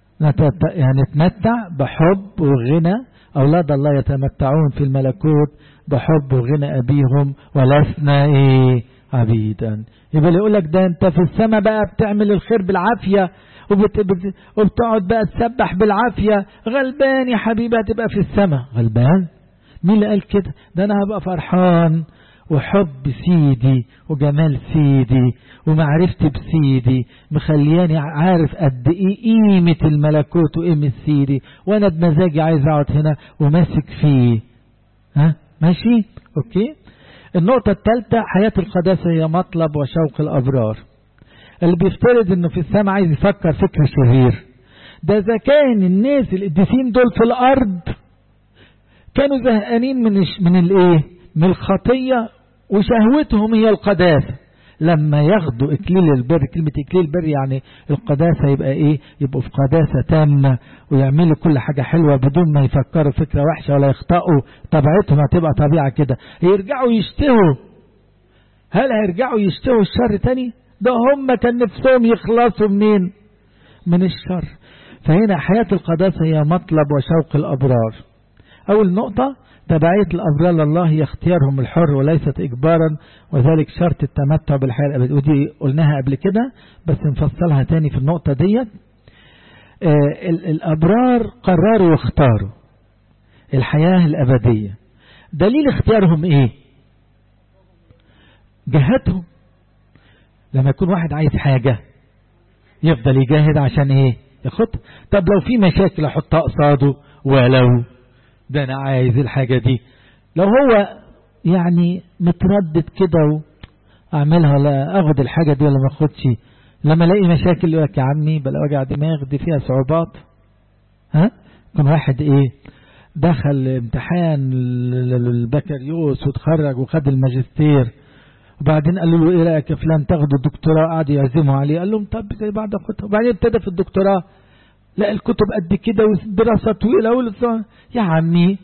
نتمتع بحب وغنى اولاد الله يتمتعون في الملكوت بحب وغنى ابيهم ولسنا ايه عبيدا يبقى يقول لك ده انت في السماء بقى بتعمل الخير بالعافيه وبت... بت... وبتقعد بقى تسبح بالعافيه غلبان يا حبيبي هتبقى في السماء غلبان مين اللي قال كده ده انا هبقى فرحان وحب سيدي وجمال سيدي ومعرفتي بسيدي مخلياني عارف قد ايه قيمة الملكوت وقيمة سيدي وانا بمزاجي عايز اقعد هنا وماسك فيه ها ماشي اوكي النقطة الثالثة حياة القداسة هي مطلب وشوق الابرار اللي بيفترض انه في السماء عايز يفكر فكر شرير ده اذا كان الناس القديسين دول في الارض كانوا زهقانين من من الايه من الخطيه وشهوتهم هي القداسه لما ياخدوا اكليل البر كلمه اكليل البر يعني القداسه يبقى ايه يبقوا في قداسه تامه ويعملوا كل حاجه حلوه بدون ما يفكروا فكره وحشه ولا يخطئوا طبيعتهم هتبقى طبيعه كده هيرجعوا يشتهوا هل هيرجعوا يشتهوا الشر تاني ده هم كان نفسهم يخلصوا منين من الشر فهنا حياة القداسة هي مطلب وشوق الأبرار أول نقطة تبعية الأبرار لله هي اختيارهم الحر وليست إجبارا وذلك شرط التمتع بالحياة الأبدية ودي قلناها قبل كده بس نفصلها تاني في النقطة ديت آه الأبرار قرروا واختاروا الحياة الأبدية دليل اختيارهم إيه جهتهم لما يكون واحد عايز حاجة يفضل يجاهد عشان ايه ياخد طب لو في مشاكل احطها قصاده ولو ده انا عايز الحاجة دي لو هو يعني متردد كده اعملها ولا اخد الحاجة دي ولا ما اخدش لما الاقي مشاكل يقول لك يا عمي بلا وجع دماغ دي فيها صعوبات ها كان واحد ايه دخل امتحان البكالوريوس وتخرج وخد الماجستير وبعدين قالوا له ايه رايك يا فلان تاخد الدكتوراه قعدوا يعزموا عليه قال لهم طب زي بعد اخدها وبعدين ابتدى في الدكتوراه لا الكتب قد كده والدراسه طويله يا عمي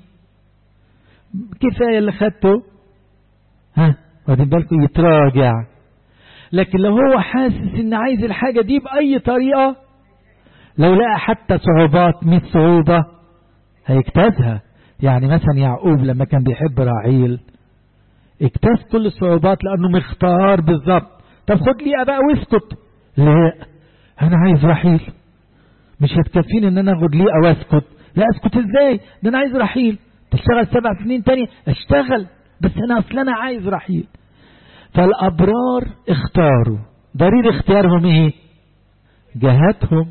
كفايه اللي خدته ها واخدين بالكم يتراجع لكن لو هو حاسس ان عايز الحاجه دي باي طريقه لو لقى حتى صعوبات 100 صعوبه هيجتازها يعني مثلا يعقوب لما كان بيحب راعيل اجتاز كل الصعوبات لانه مختار بالظبط طب خد لي بقى واسكت لا انا عايز رحيل مش هتكفيني ان انا اخد ليه او اسكت لا اسكت ازاي ده انا عايز رحيل تشتغل سبع سنين تاني اشتغل بس انا اصلا انا عايز رحيل فالابرار اختاروا دليل اختيارهم ايه جهاتهم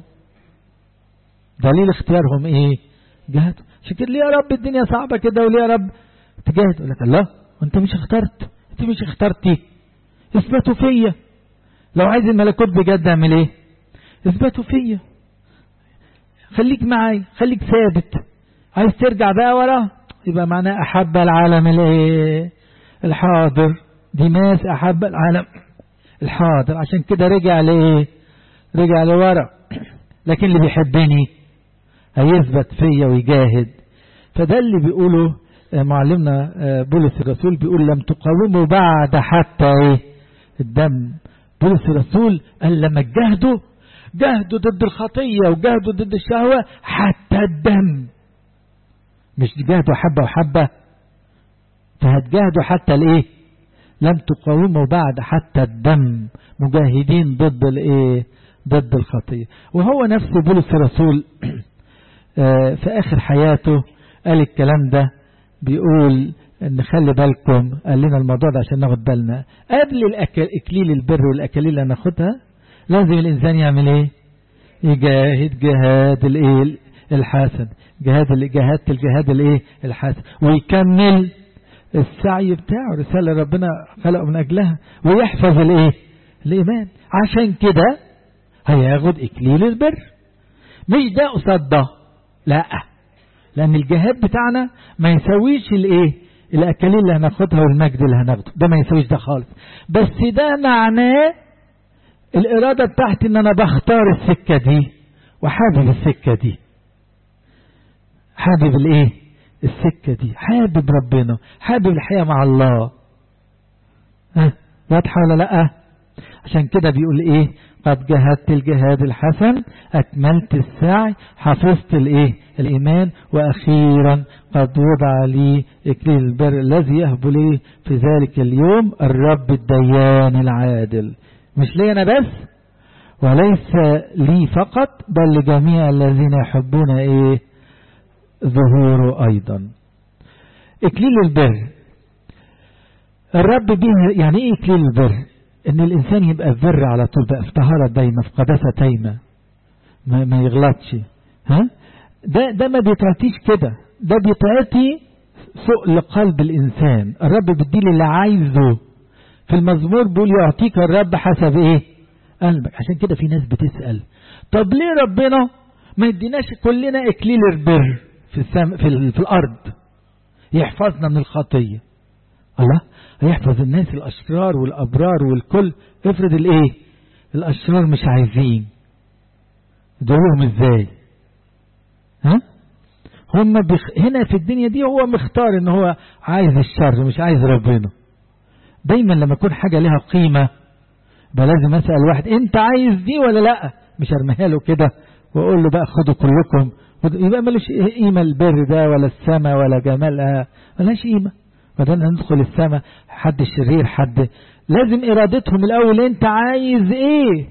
دليل اختيارهم ايه جهاتهم عشان كده ليه يا رب الدنيا صعبه كده وليه يا رب تجاهد يقول لك الله وانت مش اخترت انت مش اخترتي اثبتوا فيا لو عايز الملكوت بجد اعمل ايه اثبتوا فيا خليك معاي خليك ثابت عايز ترجع بقى ورا يبقى معناه احب العالم الايه الحاضر ديماس احب العالم الحاضر عشان كده رجع لايه رجع لورا لكن اللي بيحبني هيثبت فيا ويجاهد فده اللي بيقوله معلمنا بولس الرسول بيقول لم تقاوموا بعد حتى ايه الدم بولس الرسول قال لما جهدوا جهدوا ضد الخطية وجهدوا ضد الشهوة حتى الدم مش جهدوا حبة وحبة فهتجاهدوا حتى الايه لم تقاوموا بعد حتى الدم مجاهدين ضد الايه ضد الخطية وهو نفسه بولس الرسول في اخر حياته قال الكلام ده بيقول ان خلي بالكم قال لنا الموضوع ده عشان ناخد بالنا قبل الأكل اكليل البر والاكاليل اللي هناخدها لازم الانسان يعمل ايه يجاهد جهاد الايه الحسن جهاد جهاد الجهاد الايه الحسن ويكمل السعي بتاعه رسالة ربنا خلقه من اجلها ويحفظ الايه الايمان عشان كده هياخد اكليل البر مش ده قصاد ده لا لان الجهاد بتاعنا ما يسويش الايه الاكاليل اللي هناخدها والمجد اللي هناخده ده ما يسويش ده خالص بس ده معناه الإرادة بتاعتي إن أنا بختار السكة دي وحابب السكة دي حابب الإيه السكة دي حابب ربنا حابب الحياة مع الله ها واضحة ولا لأ عشان كده بيقول إيه قد جهدت الجهاد الحسن أكملت السعي حفظت الإيه الإيمان وأخيرا قد وضع لي إكليل البر الذي يهب لي في ذلك اليوم الرب الديان العادل مش لي أنا بس وليس لي فقط بل لجميع الذين يحبون إيه ظهوره أيضا إكليل البر الرب به يعني إيه إكليل البر إن الإنسان يبقى في بر على طول بقى في طهارة دايمة في قداسة تايمة ما, ما يغلطش ها ده ده ما بيتعطيش كده ده بيتعطي سوء لقلب الإنسان الرب بيديلي اللي عايزه في المزمور بيقول يعطيك الرب حسب ايه قلبك عشان كده في ناس بتسأل طب ليه ربنا ما يديناش كلنا اكليل البر في السم في, ال... في الارض يحفظنا من الخطيه الله هيحفظ الناس الاشرار والابرار والكل افرض الايه الاشرار مش عايزين دولهم ازاي ها هم بخ... هنا في الدنيا دي هو مختار ان هو عايز الشر مش عايز ربنا دايما لما يكون حاجة لها قيمة بقى لازم اسأل واحد انت عايز دي ولا لا مش ارميها له كده واقول له بقى خدوا كلكم يبقى ملوش قيمة البر ده ولا السماء ولا جمالها ملهاش قيمة بدل ندخل السماء حد شرير حد لازم ارادتهم الاول انت عايز ايه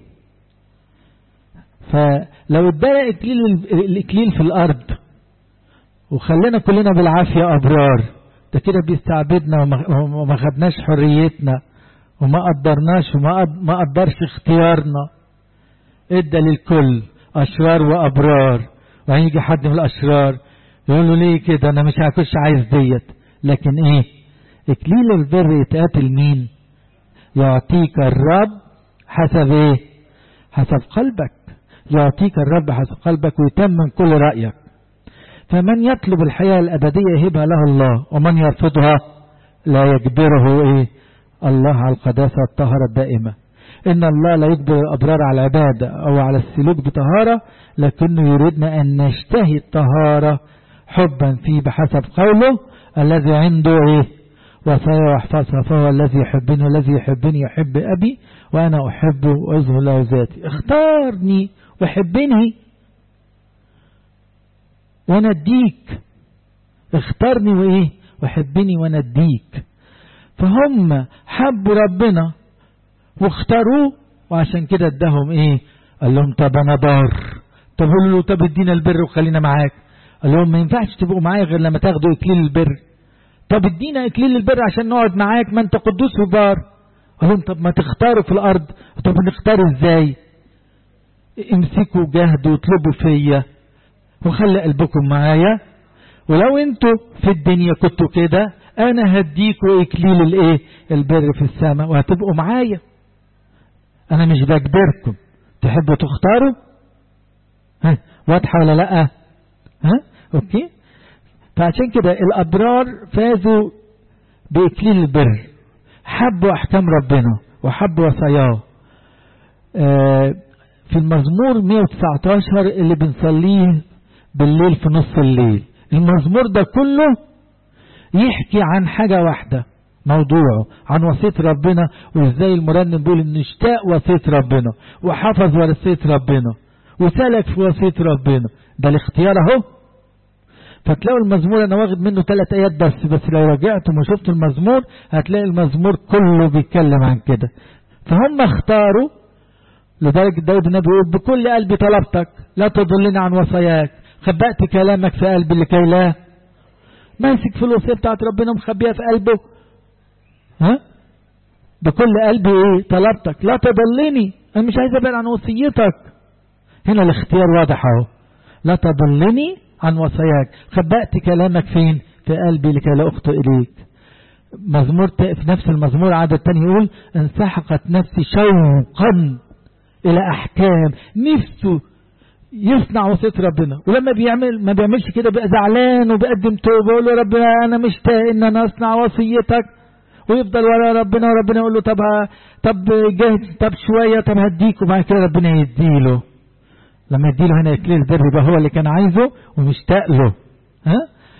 فلو ادانا اكليل الاكليل في الارض وخلينا كلنا بالعافية ابرار ده كده بيستعبدنا وما خدناش حريتنا وما قدرناش وما ما قدرش اختيارنا ادى للكل اشرار وابرار وهيجي حد من الاشرار يقول له ليه كده انا مش هكونش عايز ديت لكن ايه اكليل البر يتقاتل مين يعطيك الرب حسب ايه حسب قلبك يعطيك الرب حسب قلبك ويتمم كل رأيك فمن يطلب الحياة الأبدية يهبها له الله ومن يرفضها لا يجبره إيه الله على القداسة الطهرة الدائمة إن الله لا يجبر الأبرار على العبادة أو على السلوك بطهارة لكنه يريدنا أن نشتهي الطهارة حبا فيه بحسب قوله الذي عنده إيه وصايا واحفظها فهو الذي يحبني والذي يحبني يحب أبي وأنا أحبه وأظهر له ذاتي اختارني وحبني وانا اديك اختارني وايه وحبني وانا اديك فهم حبوا ربنا واختاروه وعشان كده اداهم ايه قال لهم طب انا ضار طب قولوا له طب ادينا البر وخلينا معاك قال لهم ما ينفعش تبقوا معايا غير لما تاخدوا اكليل البر طب ادينا اكليل البر عشان نقعد معاك ما انت قدوس وبار قال لهم طب ما تختاروا في الارض طب نختار ازاي امسكوا جهدوا واطلبوا فيا وخلي قلبكم معايا ولو انتوا في الدنيا كنتوا كده انا هديكوا اكليل الايه البر في السماء وهتبقوا معايا انا مش بجبركم تحبوا تختاروا ها واضحه ولا لا ها اوكي فعشان كده الابرار فازوا باكليل البر حبوا احكام ربنا وحبوا وصاياه آه في المزمور 119 اللي بنصليه بالليل في نص الليل المزمور ده كله يحكي عن حاجة واحدة موضوعه عن وصية ربنا وازاي المرنم بيقول ان اشتاق وصية ربنا وحفظ وصية ربنا وسلك في وصية ربنا ده الاختيار اهو فتلاقوا المزمور انا واخد منه ثلاث ايات بس بس لو رجعتم وشفتوا المزمور هتلاقي المزمور كله بيتكلم عن كده فهم اختاروا لدرجة داود النبي يقول بكل قلبي طلبتك لا تضلني عن وصاياك خبأت كلامك في قلبي لكي لا ماسك في الوصية بتاعت ربنا مخبيها في قلبه ها بكل قلبي ايه طلبتك لا تضلني انا مش عايز ابعد عن وصيتك هنا الاختيار واضح اهو لا تضلني عن وصاياك خبأت كلامك فين في قلبي لكي لا اخطئ اليك مزمور في نفس المزمور عدد تاني يقول انسحقت نفسي شوقا الى احكام نفسه يصنع وصية ربنا ولما بيعمل ما بيعملش كده بقى زعلان وبيقدم توبه يقول له ربنا انا مشتاق ان انا اصنع وصيتك ويفضل ورا ربنا وربنا يقول له طب طب جاهد طب شويه طب هديك وبعد كده ربنا يديله لما يديله هنا اكليل البر يبقى هو اللي كان عايزه ومشتاق له ها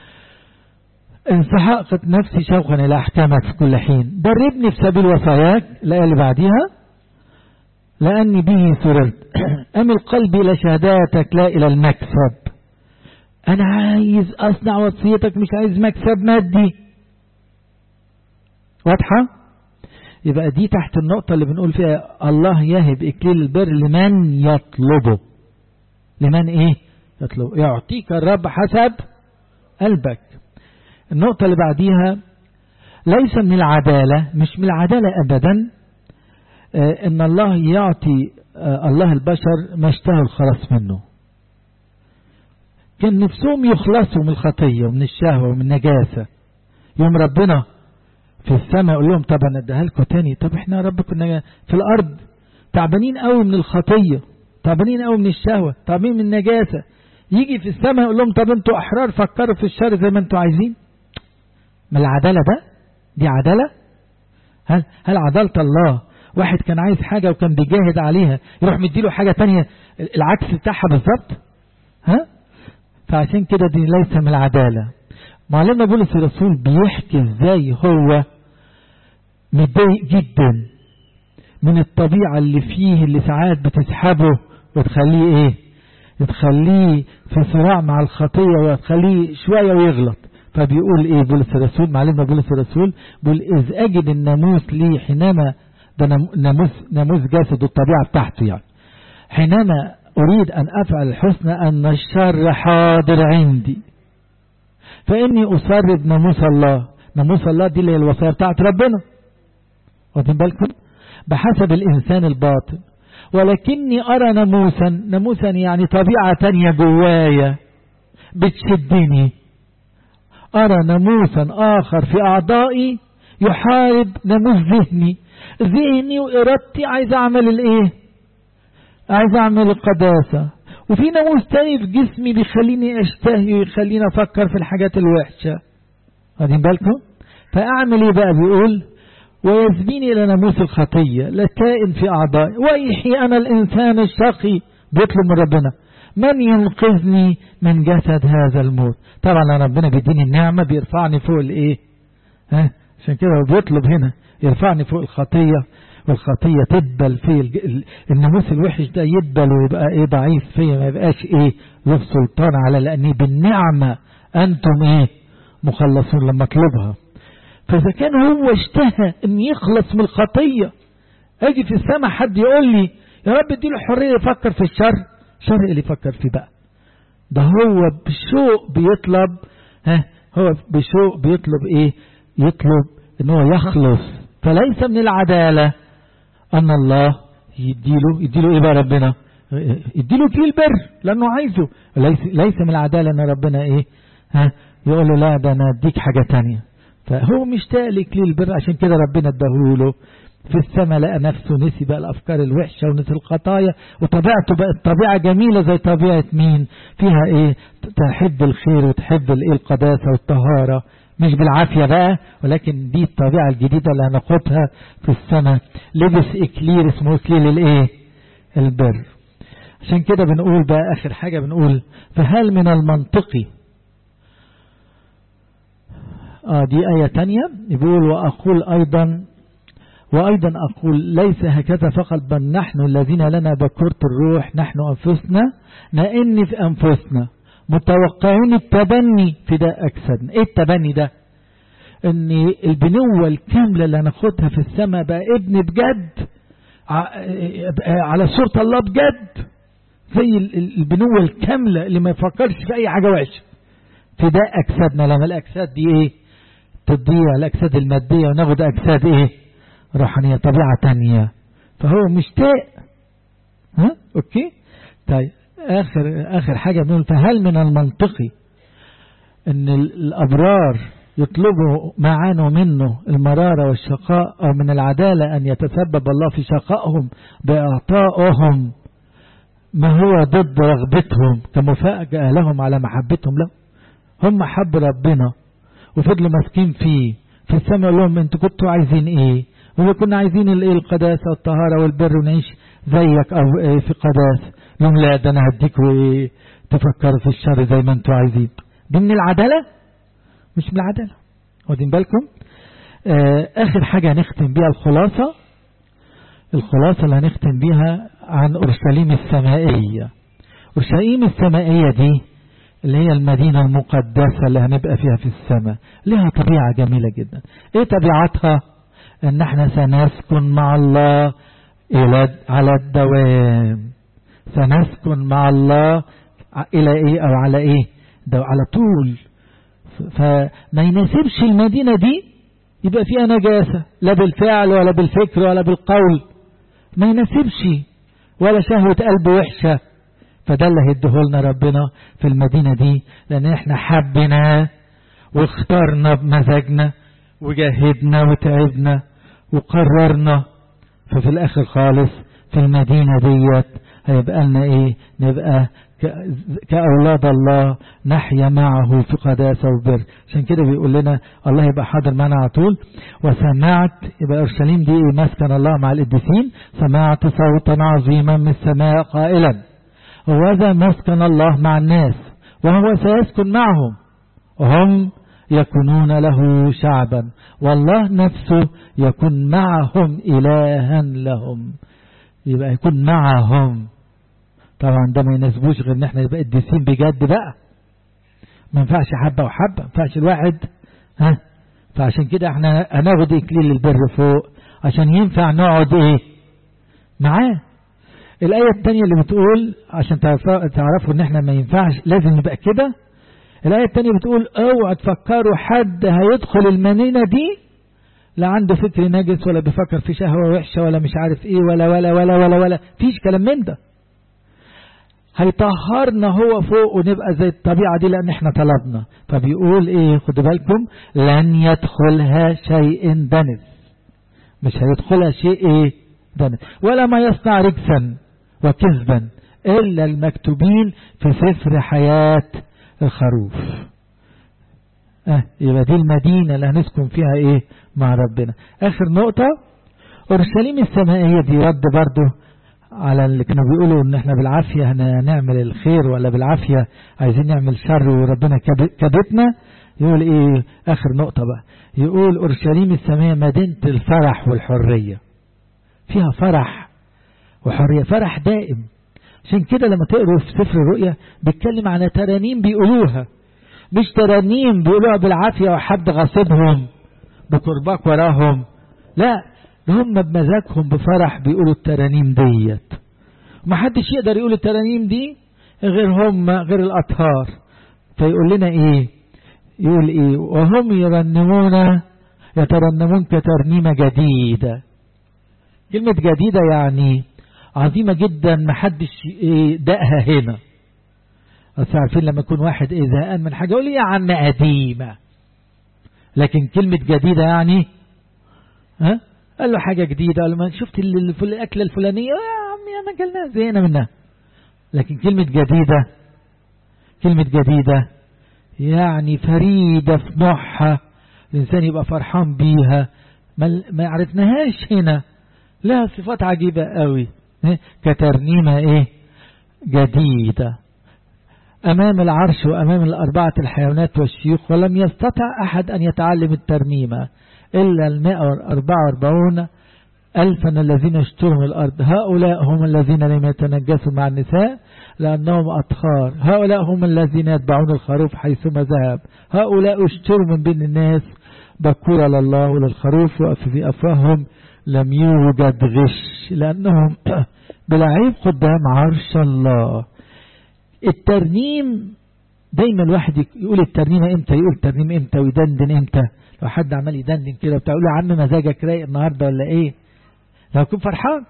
انسحقت نفسي شوقا الى احكامك في كل حين دربني في سبيل وصاياك الايه اللي بعديها لاني به سررت امل قلبي الى شهاداتك لا الى المكسب انا عايز اصنع وصيتك مش عايز مكسب مادي واضحه يبقى دي تحت النقطة اللي بنقول فيها الله يهب إكليل البر لمن يطلبه لمن إيه يطلبه يعطيك الرب حسب قلبك النقطة اللي بعديها ليس من العدالة مش من العدالة أبدا آه إن الله يعطي آه الله البشر ما اشتهوا الخلاص منه كان نفسهم يخلصوا من الخطية ومن الشهوة ومن النجاسة يوم ربنا في السماء يقول لهم طب انا اديها لكم تاني طب احنا يا رب كنا في الارض تعبانين قوي من الخطيه تعبانين قوي من الشهوه تعبانين من النجاسه يجي في السماء يقول لهم طب انتوا احرار فكروا في الشر زي ما انتوا عايزين ما العداله ده دي عداله هل هل عداله الله واحد كان عايز حاجه وكان بيجاهد عليها يروح مديله حاجه تانية العكس بتاعها بالظبط ها فعشان كده دي ليس من العداله معلمنا بولس الرسول بيحكي ازاي هو متضايق جدا من الطبيعة اللي فيه اللي ساعات بتسحبه وتخليه ايه تخليه في صراع مع الخطية وتخليه شوية ويغلط فبيقول ايه بولس الرسول معلمنا بولس الرسول بيقول اذ اجد الناموس لي حينما ده ناموس ناموس جسد الطبيعة بتاعته يعني حينما اريد ان افعل الحسنى ان الشر حاضر عندي فإني أصر بناموس الله ناموس الله دي اللي هي الوصية بتاعت ربنا واخدين بالكم بحسب الإنسان الباطن ولكني أرى ناموسا ناموسا يعني طبيعة تانية جوايا بتشدني أرى ناموسا آخر في أعضائي يحارب ناموس ذهني ذهني وإرادتي عايز أعمل الإيه عايز أعمل القداسة وفي ناموس تاني في جسمي بيخليني اشتهي ويخليني افكر في الحاجات الوحشة واخدين بالكم فاعمل ايه بقى بيقول ويزميني الى ناموس الخطية لكائن في اعضائي ويحيي انا الانسان الشقي بيطلب من ربنا من ينقذني من جسد هذا الموت طبعا ربنا بيديني النعمة بيرفعني فوق الايه ها عشان كده هو بيطلب هنا يرفعني فوق الخطية والخطية تدبل في الناموس الوحش ده يدبل ويبقى ايه ضعيف فيا ما يبقاش ايه له سلطان على لاني بالنعمة انتم ايه مخلصون لما اطلبها فاذا كان هو اشتهى ان يخلص من الخطية اجي في السماء حد يقول لي يا رب اديله حرية يفكر في الشر شر اللي يفكر فيه بقى ده هو بشوق بيطلب ها هو بشوق بيطلب ايه يطلب ان هو يخلص فليس من العدالة أن الله يديله يديله إيه بقى ربنا يديله كل البر لأنه عايزه ليس, ليس من العدالة أن ربنا إيه ها يقول له لا ده أنا أديك حاجة تانية فهو مشتاق لكليل البر عشان كده ربنا اداهوله في السماء لقى نفسه نسي بقى الأفكار الوحشة ونسي الخطايا وطبيعته بقت طبيعة جميلة زي طبيعة مين فيها إيه تحب الخير وتحب الإيه القداسة والطهارة مش بالعافية بقى ولكن دي الطبيعة الجديدة اللي هناخدها في السماء لبس إكلير اسمه إكليل الإيه البر عشان كده بنقول بقى آخر حاجة بنقول فهل من المنطقي آه دي آية تانية بيقول وأقول أيضا وأيضا أقول ليس هكذا فقط بل نحن الذين لنا بكرة الروح نحن أنفسنا نئن في أنفسنا متوقعين التبني فداء أجسادنا إيه التبني ده ان البنوة الكاملة اللي هناخدها في السماء بقى ابن بجد على صورة الله بجد زي البنوة الكاملة اللي ما يفكرش في اي حاجة وحشة فداء اجسادنا لما الاجساد دي ايه تضيع الاجساد المادية وناخد اجساد ايه روحانية طبيعة تانية فهو مشتاق ها اوكي طيب اخر اخر حاجة بنقول فهل من المنطقي ان الابرار يطلبوا معانوا منه المرارة والشقاء أو من العدالة أن يتسبب الله في شقائهم بإعطائهم ما هو ضد رغبتهم كمفاجأة لهم على محبتهم له هم حب ربنا وفضلوا ماسكين فيه في السماء لهم انتوا كنتوا عايزين ايه وإذا كنا عايزين الايه القداسة والطهارة والبر ونعيش زيك او ايه في قداسة لهم لا ده انا هديكوا ايه تفكروا في الشر زي ما انتوا عايزين دي من العدالة مش من العدالة واخدين بالكم آه آخر حاجة هنختم بيها الخلاصة الخلاصة اللي هنختم بيها عن أورشليم السمائية أورشليم السمائية دي اللي هي المدينة المقدسة اللي هنبقى فيها في السماء لها طبيعة جميلة جدا ايه طبيعتها ان احنا سنسكن مع الله الى على الدوام سنسكن مع الله الى ايه او على ايه ده على طول فما يناسبش المدينة دي يبقى فيها نجاسة لا بالفعل ولا بالفكر ولا بالقول ما يناسبش ولا شهوة قلب وحشة فده اللي هيديهولنا ربنا في المدينة دي لأن احنا حبنا واخترنا بمزاجنا وجاهدنا وتعبنا وقررنا ففي الآخر خالص في المدينة ديت هيبقى لنا ايه نبقى كأولاد الله نحيا معه في قداسة وبر عشان كده بيقول لنا الله يبقى حاضر معنا على طول وسمعت يبقى أورشليم دي مسكن الله مع القديسين سمعت صوتا عظيما من السماء قائلا وهذا مسكن الله مع الناس وهو سيسكن معهم وهم يكونون له شعبا والله نفسه يكون معهم إلها لهم يبقى يكون معهم طبعا ده ما يناسبوش غير ان احنا نبقى قديسين بجد بقى ما ينفعش حبة وحبة ما ينفعش الواحد ها فعشان كده احنا هناخد اكليل البر فوق عشان ينفع نقعد ايه معاه الآية التانية اللي بتقول عشان تعرفوا ان احنا ما ينفعش لازم نبقى كده الآية التانية بتقول اوعى تفكروا حد هيدخل المدينة دي لا عنده فكر نجس ولا بيفكر في شهوة وحشة ولا مش عارف ايه ولا ولا ولا ولا ولا فيش كلام من ده هيطهرنا هو فوق ونبقى زي الطبيعة دي لأن احنا طلبنا فبيقول ايه خدوا بالكم لن يدخلها شيء دنس مش هيدخلها شيء ايه دنس ولا ما يصنع رجسا وكذبا إلا المكتوبين في سفر حياة الخروف اه يبقى دي المدينة اللي هنسكن فيها ايه مع ربنا اخر نقطة اورشليم السمائية دي رد برضه على اللي كانوا بيقولوا ان احنا بالعافية هنعمل الخير ولا بالعافية عايزين نعمل شر وربنا كبتنا يقول ايه اخر نقطة بقى يقول اورشليم السمائية مدينة الفرح والحرية فيها فرح وحرية فرح دائم عشان كده لما تقروا في سفر الرؤيا بيتكلم عن ترانيم بيقولوها مش ترانيم بيقولوها بالعافية وحد غاصبهم بكرباك وراهم لا هم بمزاجهم بفرح بيقولوا الترانيم ديت محدش يقدر يقول الترانيم دي غير هم غير الأطهار فيقول لنا ايه يقول ايه وهم يرنمون يترنمون كترنيمة جديدة كلمة جديدة يعني عظيمة جدا محدش ايه دقها هنا بس عارفين لما يكون واحد ايه زهقان من حاجة يقول يا عم قديمة لكن كلمة جديدة يعني ها قال له حاجة جديدة قال له ما شفت الأكلة الفلانية يا عمي أنا قلناها زينا منها لكن كلمة جديدة كلمة جديدة يعني فريدة في نوعها الإنسان يبقى فرحان بيها ما عرفناهاش هنا لها صفات عجيبة قوي كترنيمة ايه جديدة أمام العرش وأمام الأربعة الحيوانات والشيوخ ولم يستطع أحد أن يتعلم الترنيمة إلا المائة وأربعة وأربعون ألفا الذين اشتروا من الأرض هؤلاء هم الذين لم يتنجسوا مع النساء لأنهم أطهار هؤلاء هم الذين يتبعون الخروف حيثما ذهب هؤلاء اشتروا من بين الناس بكور لله وللخروف وفي أفواههم لم يوجد غش لأنهم بلعيب قدام عرش الله الترنيم دايما الواحد يقول الترنيمة امتى يقول الترنيم امتى ويدندن امتى لو حد عمال يدندن كده بتاع يقول له يا عم مزاجك رايق النهارده ولا ايه لو يكون فرحان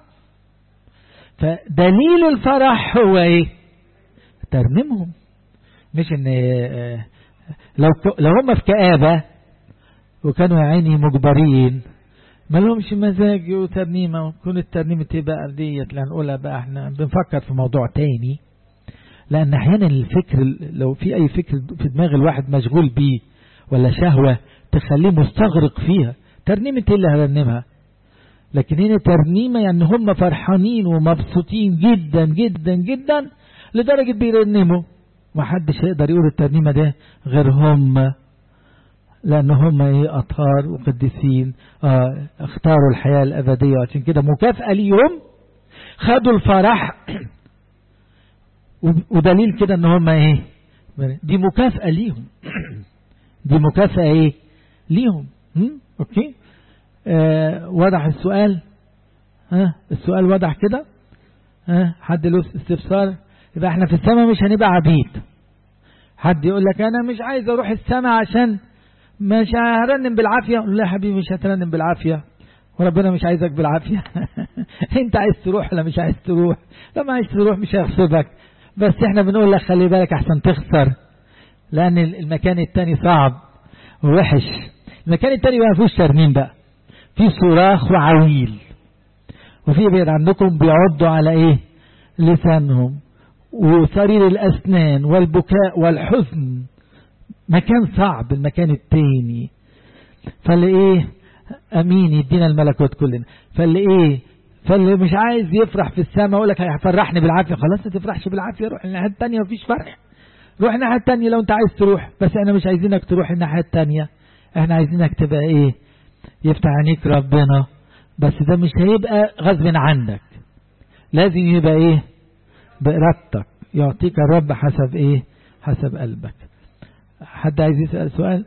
فدليل الفرح هو ايه ترنيمهم مش ان لو لو هم في كآبة وكانوا يا عيني مجبرين ما لهمش مزاج وترنيمة كون الترنيمة ايه بقى ديت اللي هنقولها بقى احنا بنفكر في موضوع تاني لأن أحيانا الفكر لو في أي فكر في دماغ الواحد مشغول بيه ولا شهوة تخليه مستغرق فيها ترنيمة ايه اللي هرنمها لكن هنا ترنيمة يعني هم فرحانين ومبسوطين جدا جدا جدا لدرجة بيرنموا ما حدش هيقدر يقول الترنيمة ده غير هم لأن هم ايه أطهار وقديسين آه اختاروا الحياة الأبدية عشان كده مكافأة ليهم خدوا الفرح ودليل كده ان هم ايه دي مكافأة ليهم دي مكافأة ايه ليهم اوكي آه وضح السؤال ها آه السؤال وضح كده ها آه حد له استفسار يبقى احنا في السماء مش هنبقى عبيد حد يقول لك انا مش عايز اروح السماء عشان مش هرنم بالعافية لا يا حبيبي مش هترنم بالعافية وربنا مش عايزك بالعافية انت عايز تروح ولا مش عايز تروح لما عايز تروح مش هيغصبك بس احنا بنقول لك خلي بالك احسن تخسر لان المكان التاني صعب ووحش المكان التاني ما فيهوش ترنيم بقى في صراخ وعويل وفي بعد عندكم بيعضوا على ايه لسانهم وصرير الاسنان والبكاء والحزن مكان صعب المكان التاني فاللي ايه امين يدينا الملكوت كلنا فاللي ايه فاللي مش عايز يفرح في السماء يقول لك هيفرحني بالعافيه خلاص ما تفرحش بالعافيه روح الناحيه الثانيه مفيش فرح روح الناحيه الثانيه لو انت عايز تروح بس احنا مش عايزينك تروح الناحيه الثانيه احنا عايزينك تبقى ايه يفتح عينيك ربنا بس ده مش هيبقى غصب عنك لازم يبقى ايه بإرادتك يعطيك الرب حسب ايه حسب قلبك حد عايز يسأل سؤال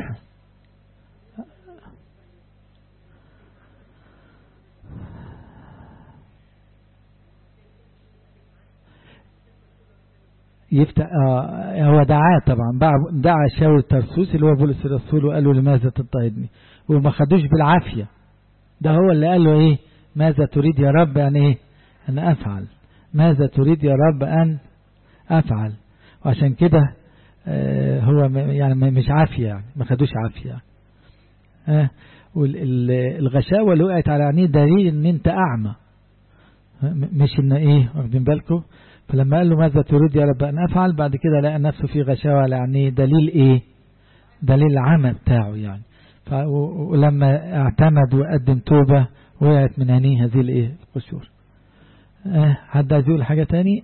يفتح آه هو دعاه طبعا دعا شاول الترسوس اللي هو بولس الرسول وقال له لماذا تضطهدني وما خدوش بالعافية ده هو اللي قال له ايه ماذا تريد يا رب ان ايه ان افعل ماذا تريد يا رب ان افعل وعشان كده آه هو يعني مش عافية يعني ما خدوش عافية يعني. آه والغشاوة اللي وقعت على عينيه دليل ان انت اعمى مش ان ايه واخدين بالكم فلما قال له ماذا تريد يا رب أن أفعل بعد كده لقى نفسه في غشاوة على عينيه دليل إيه دليل العمى بتاعه يعني ولما اعتمد وقدم توبة وقعت من عينيه هذه الإيه القشور أه حد عايز يقول حاجة تاني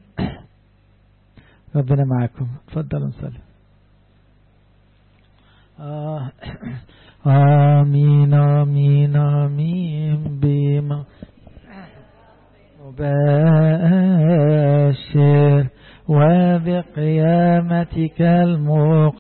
ربنا معاكم اتفضلوا نصلي آه آمين آمين آمين بما مباشر وبقيامتك المقدس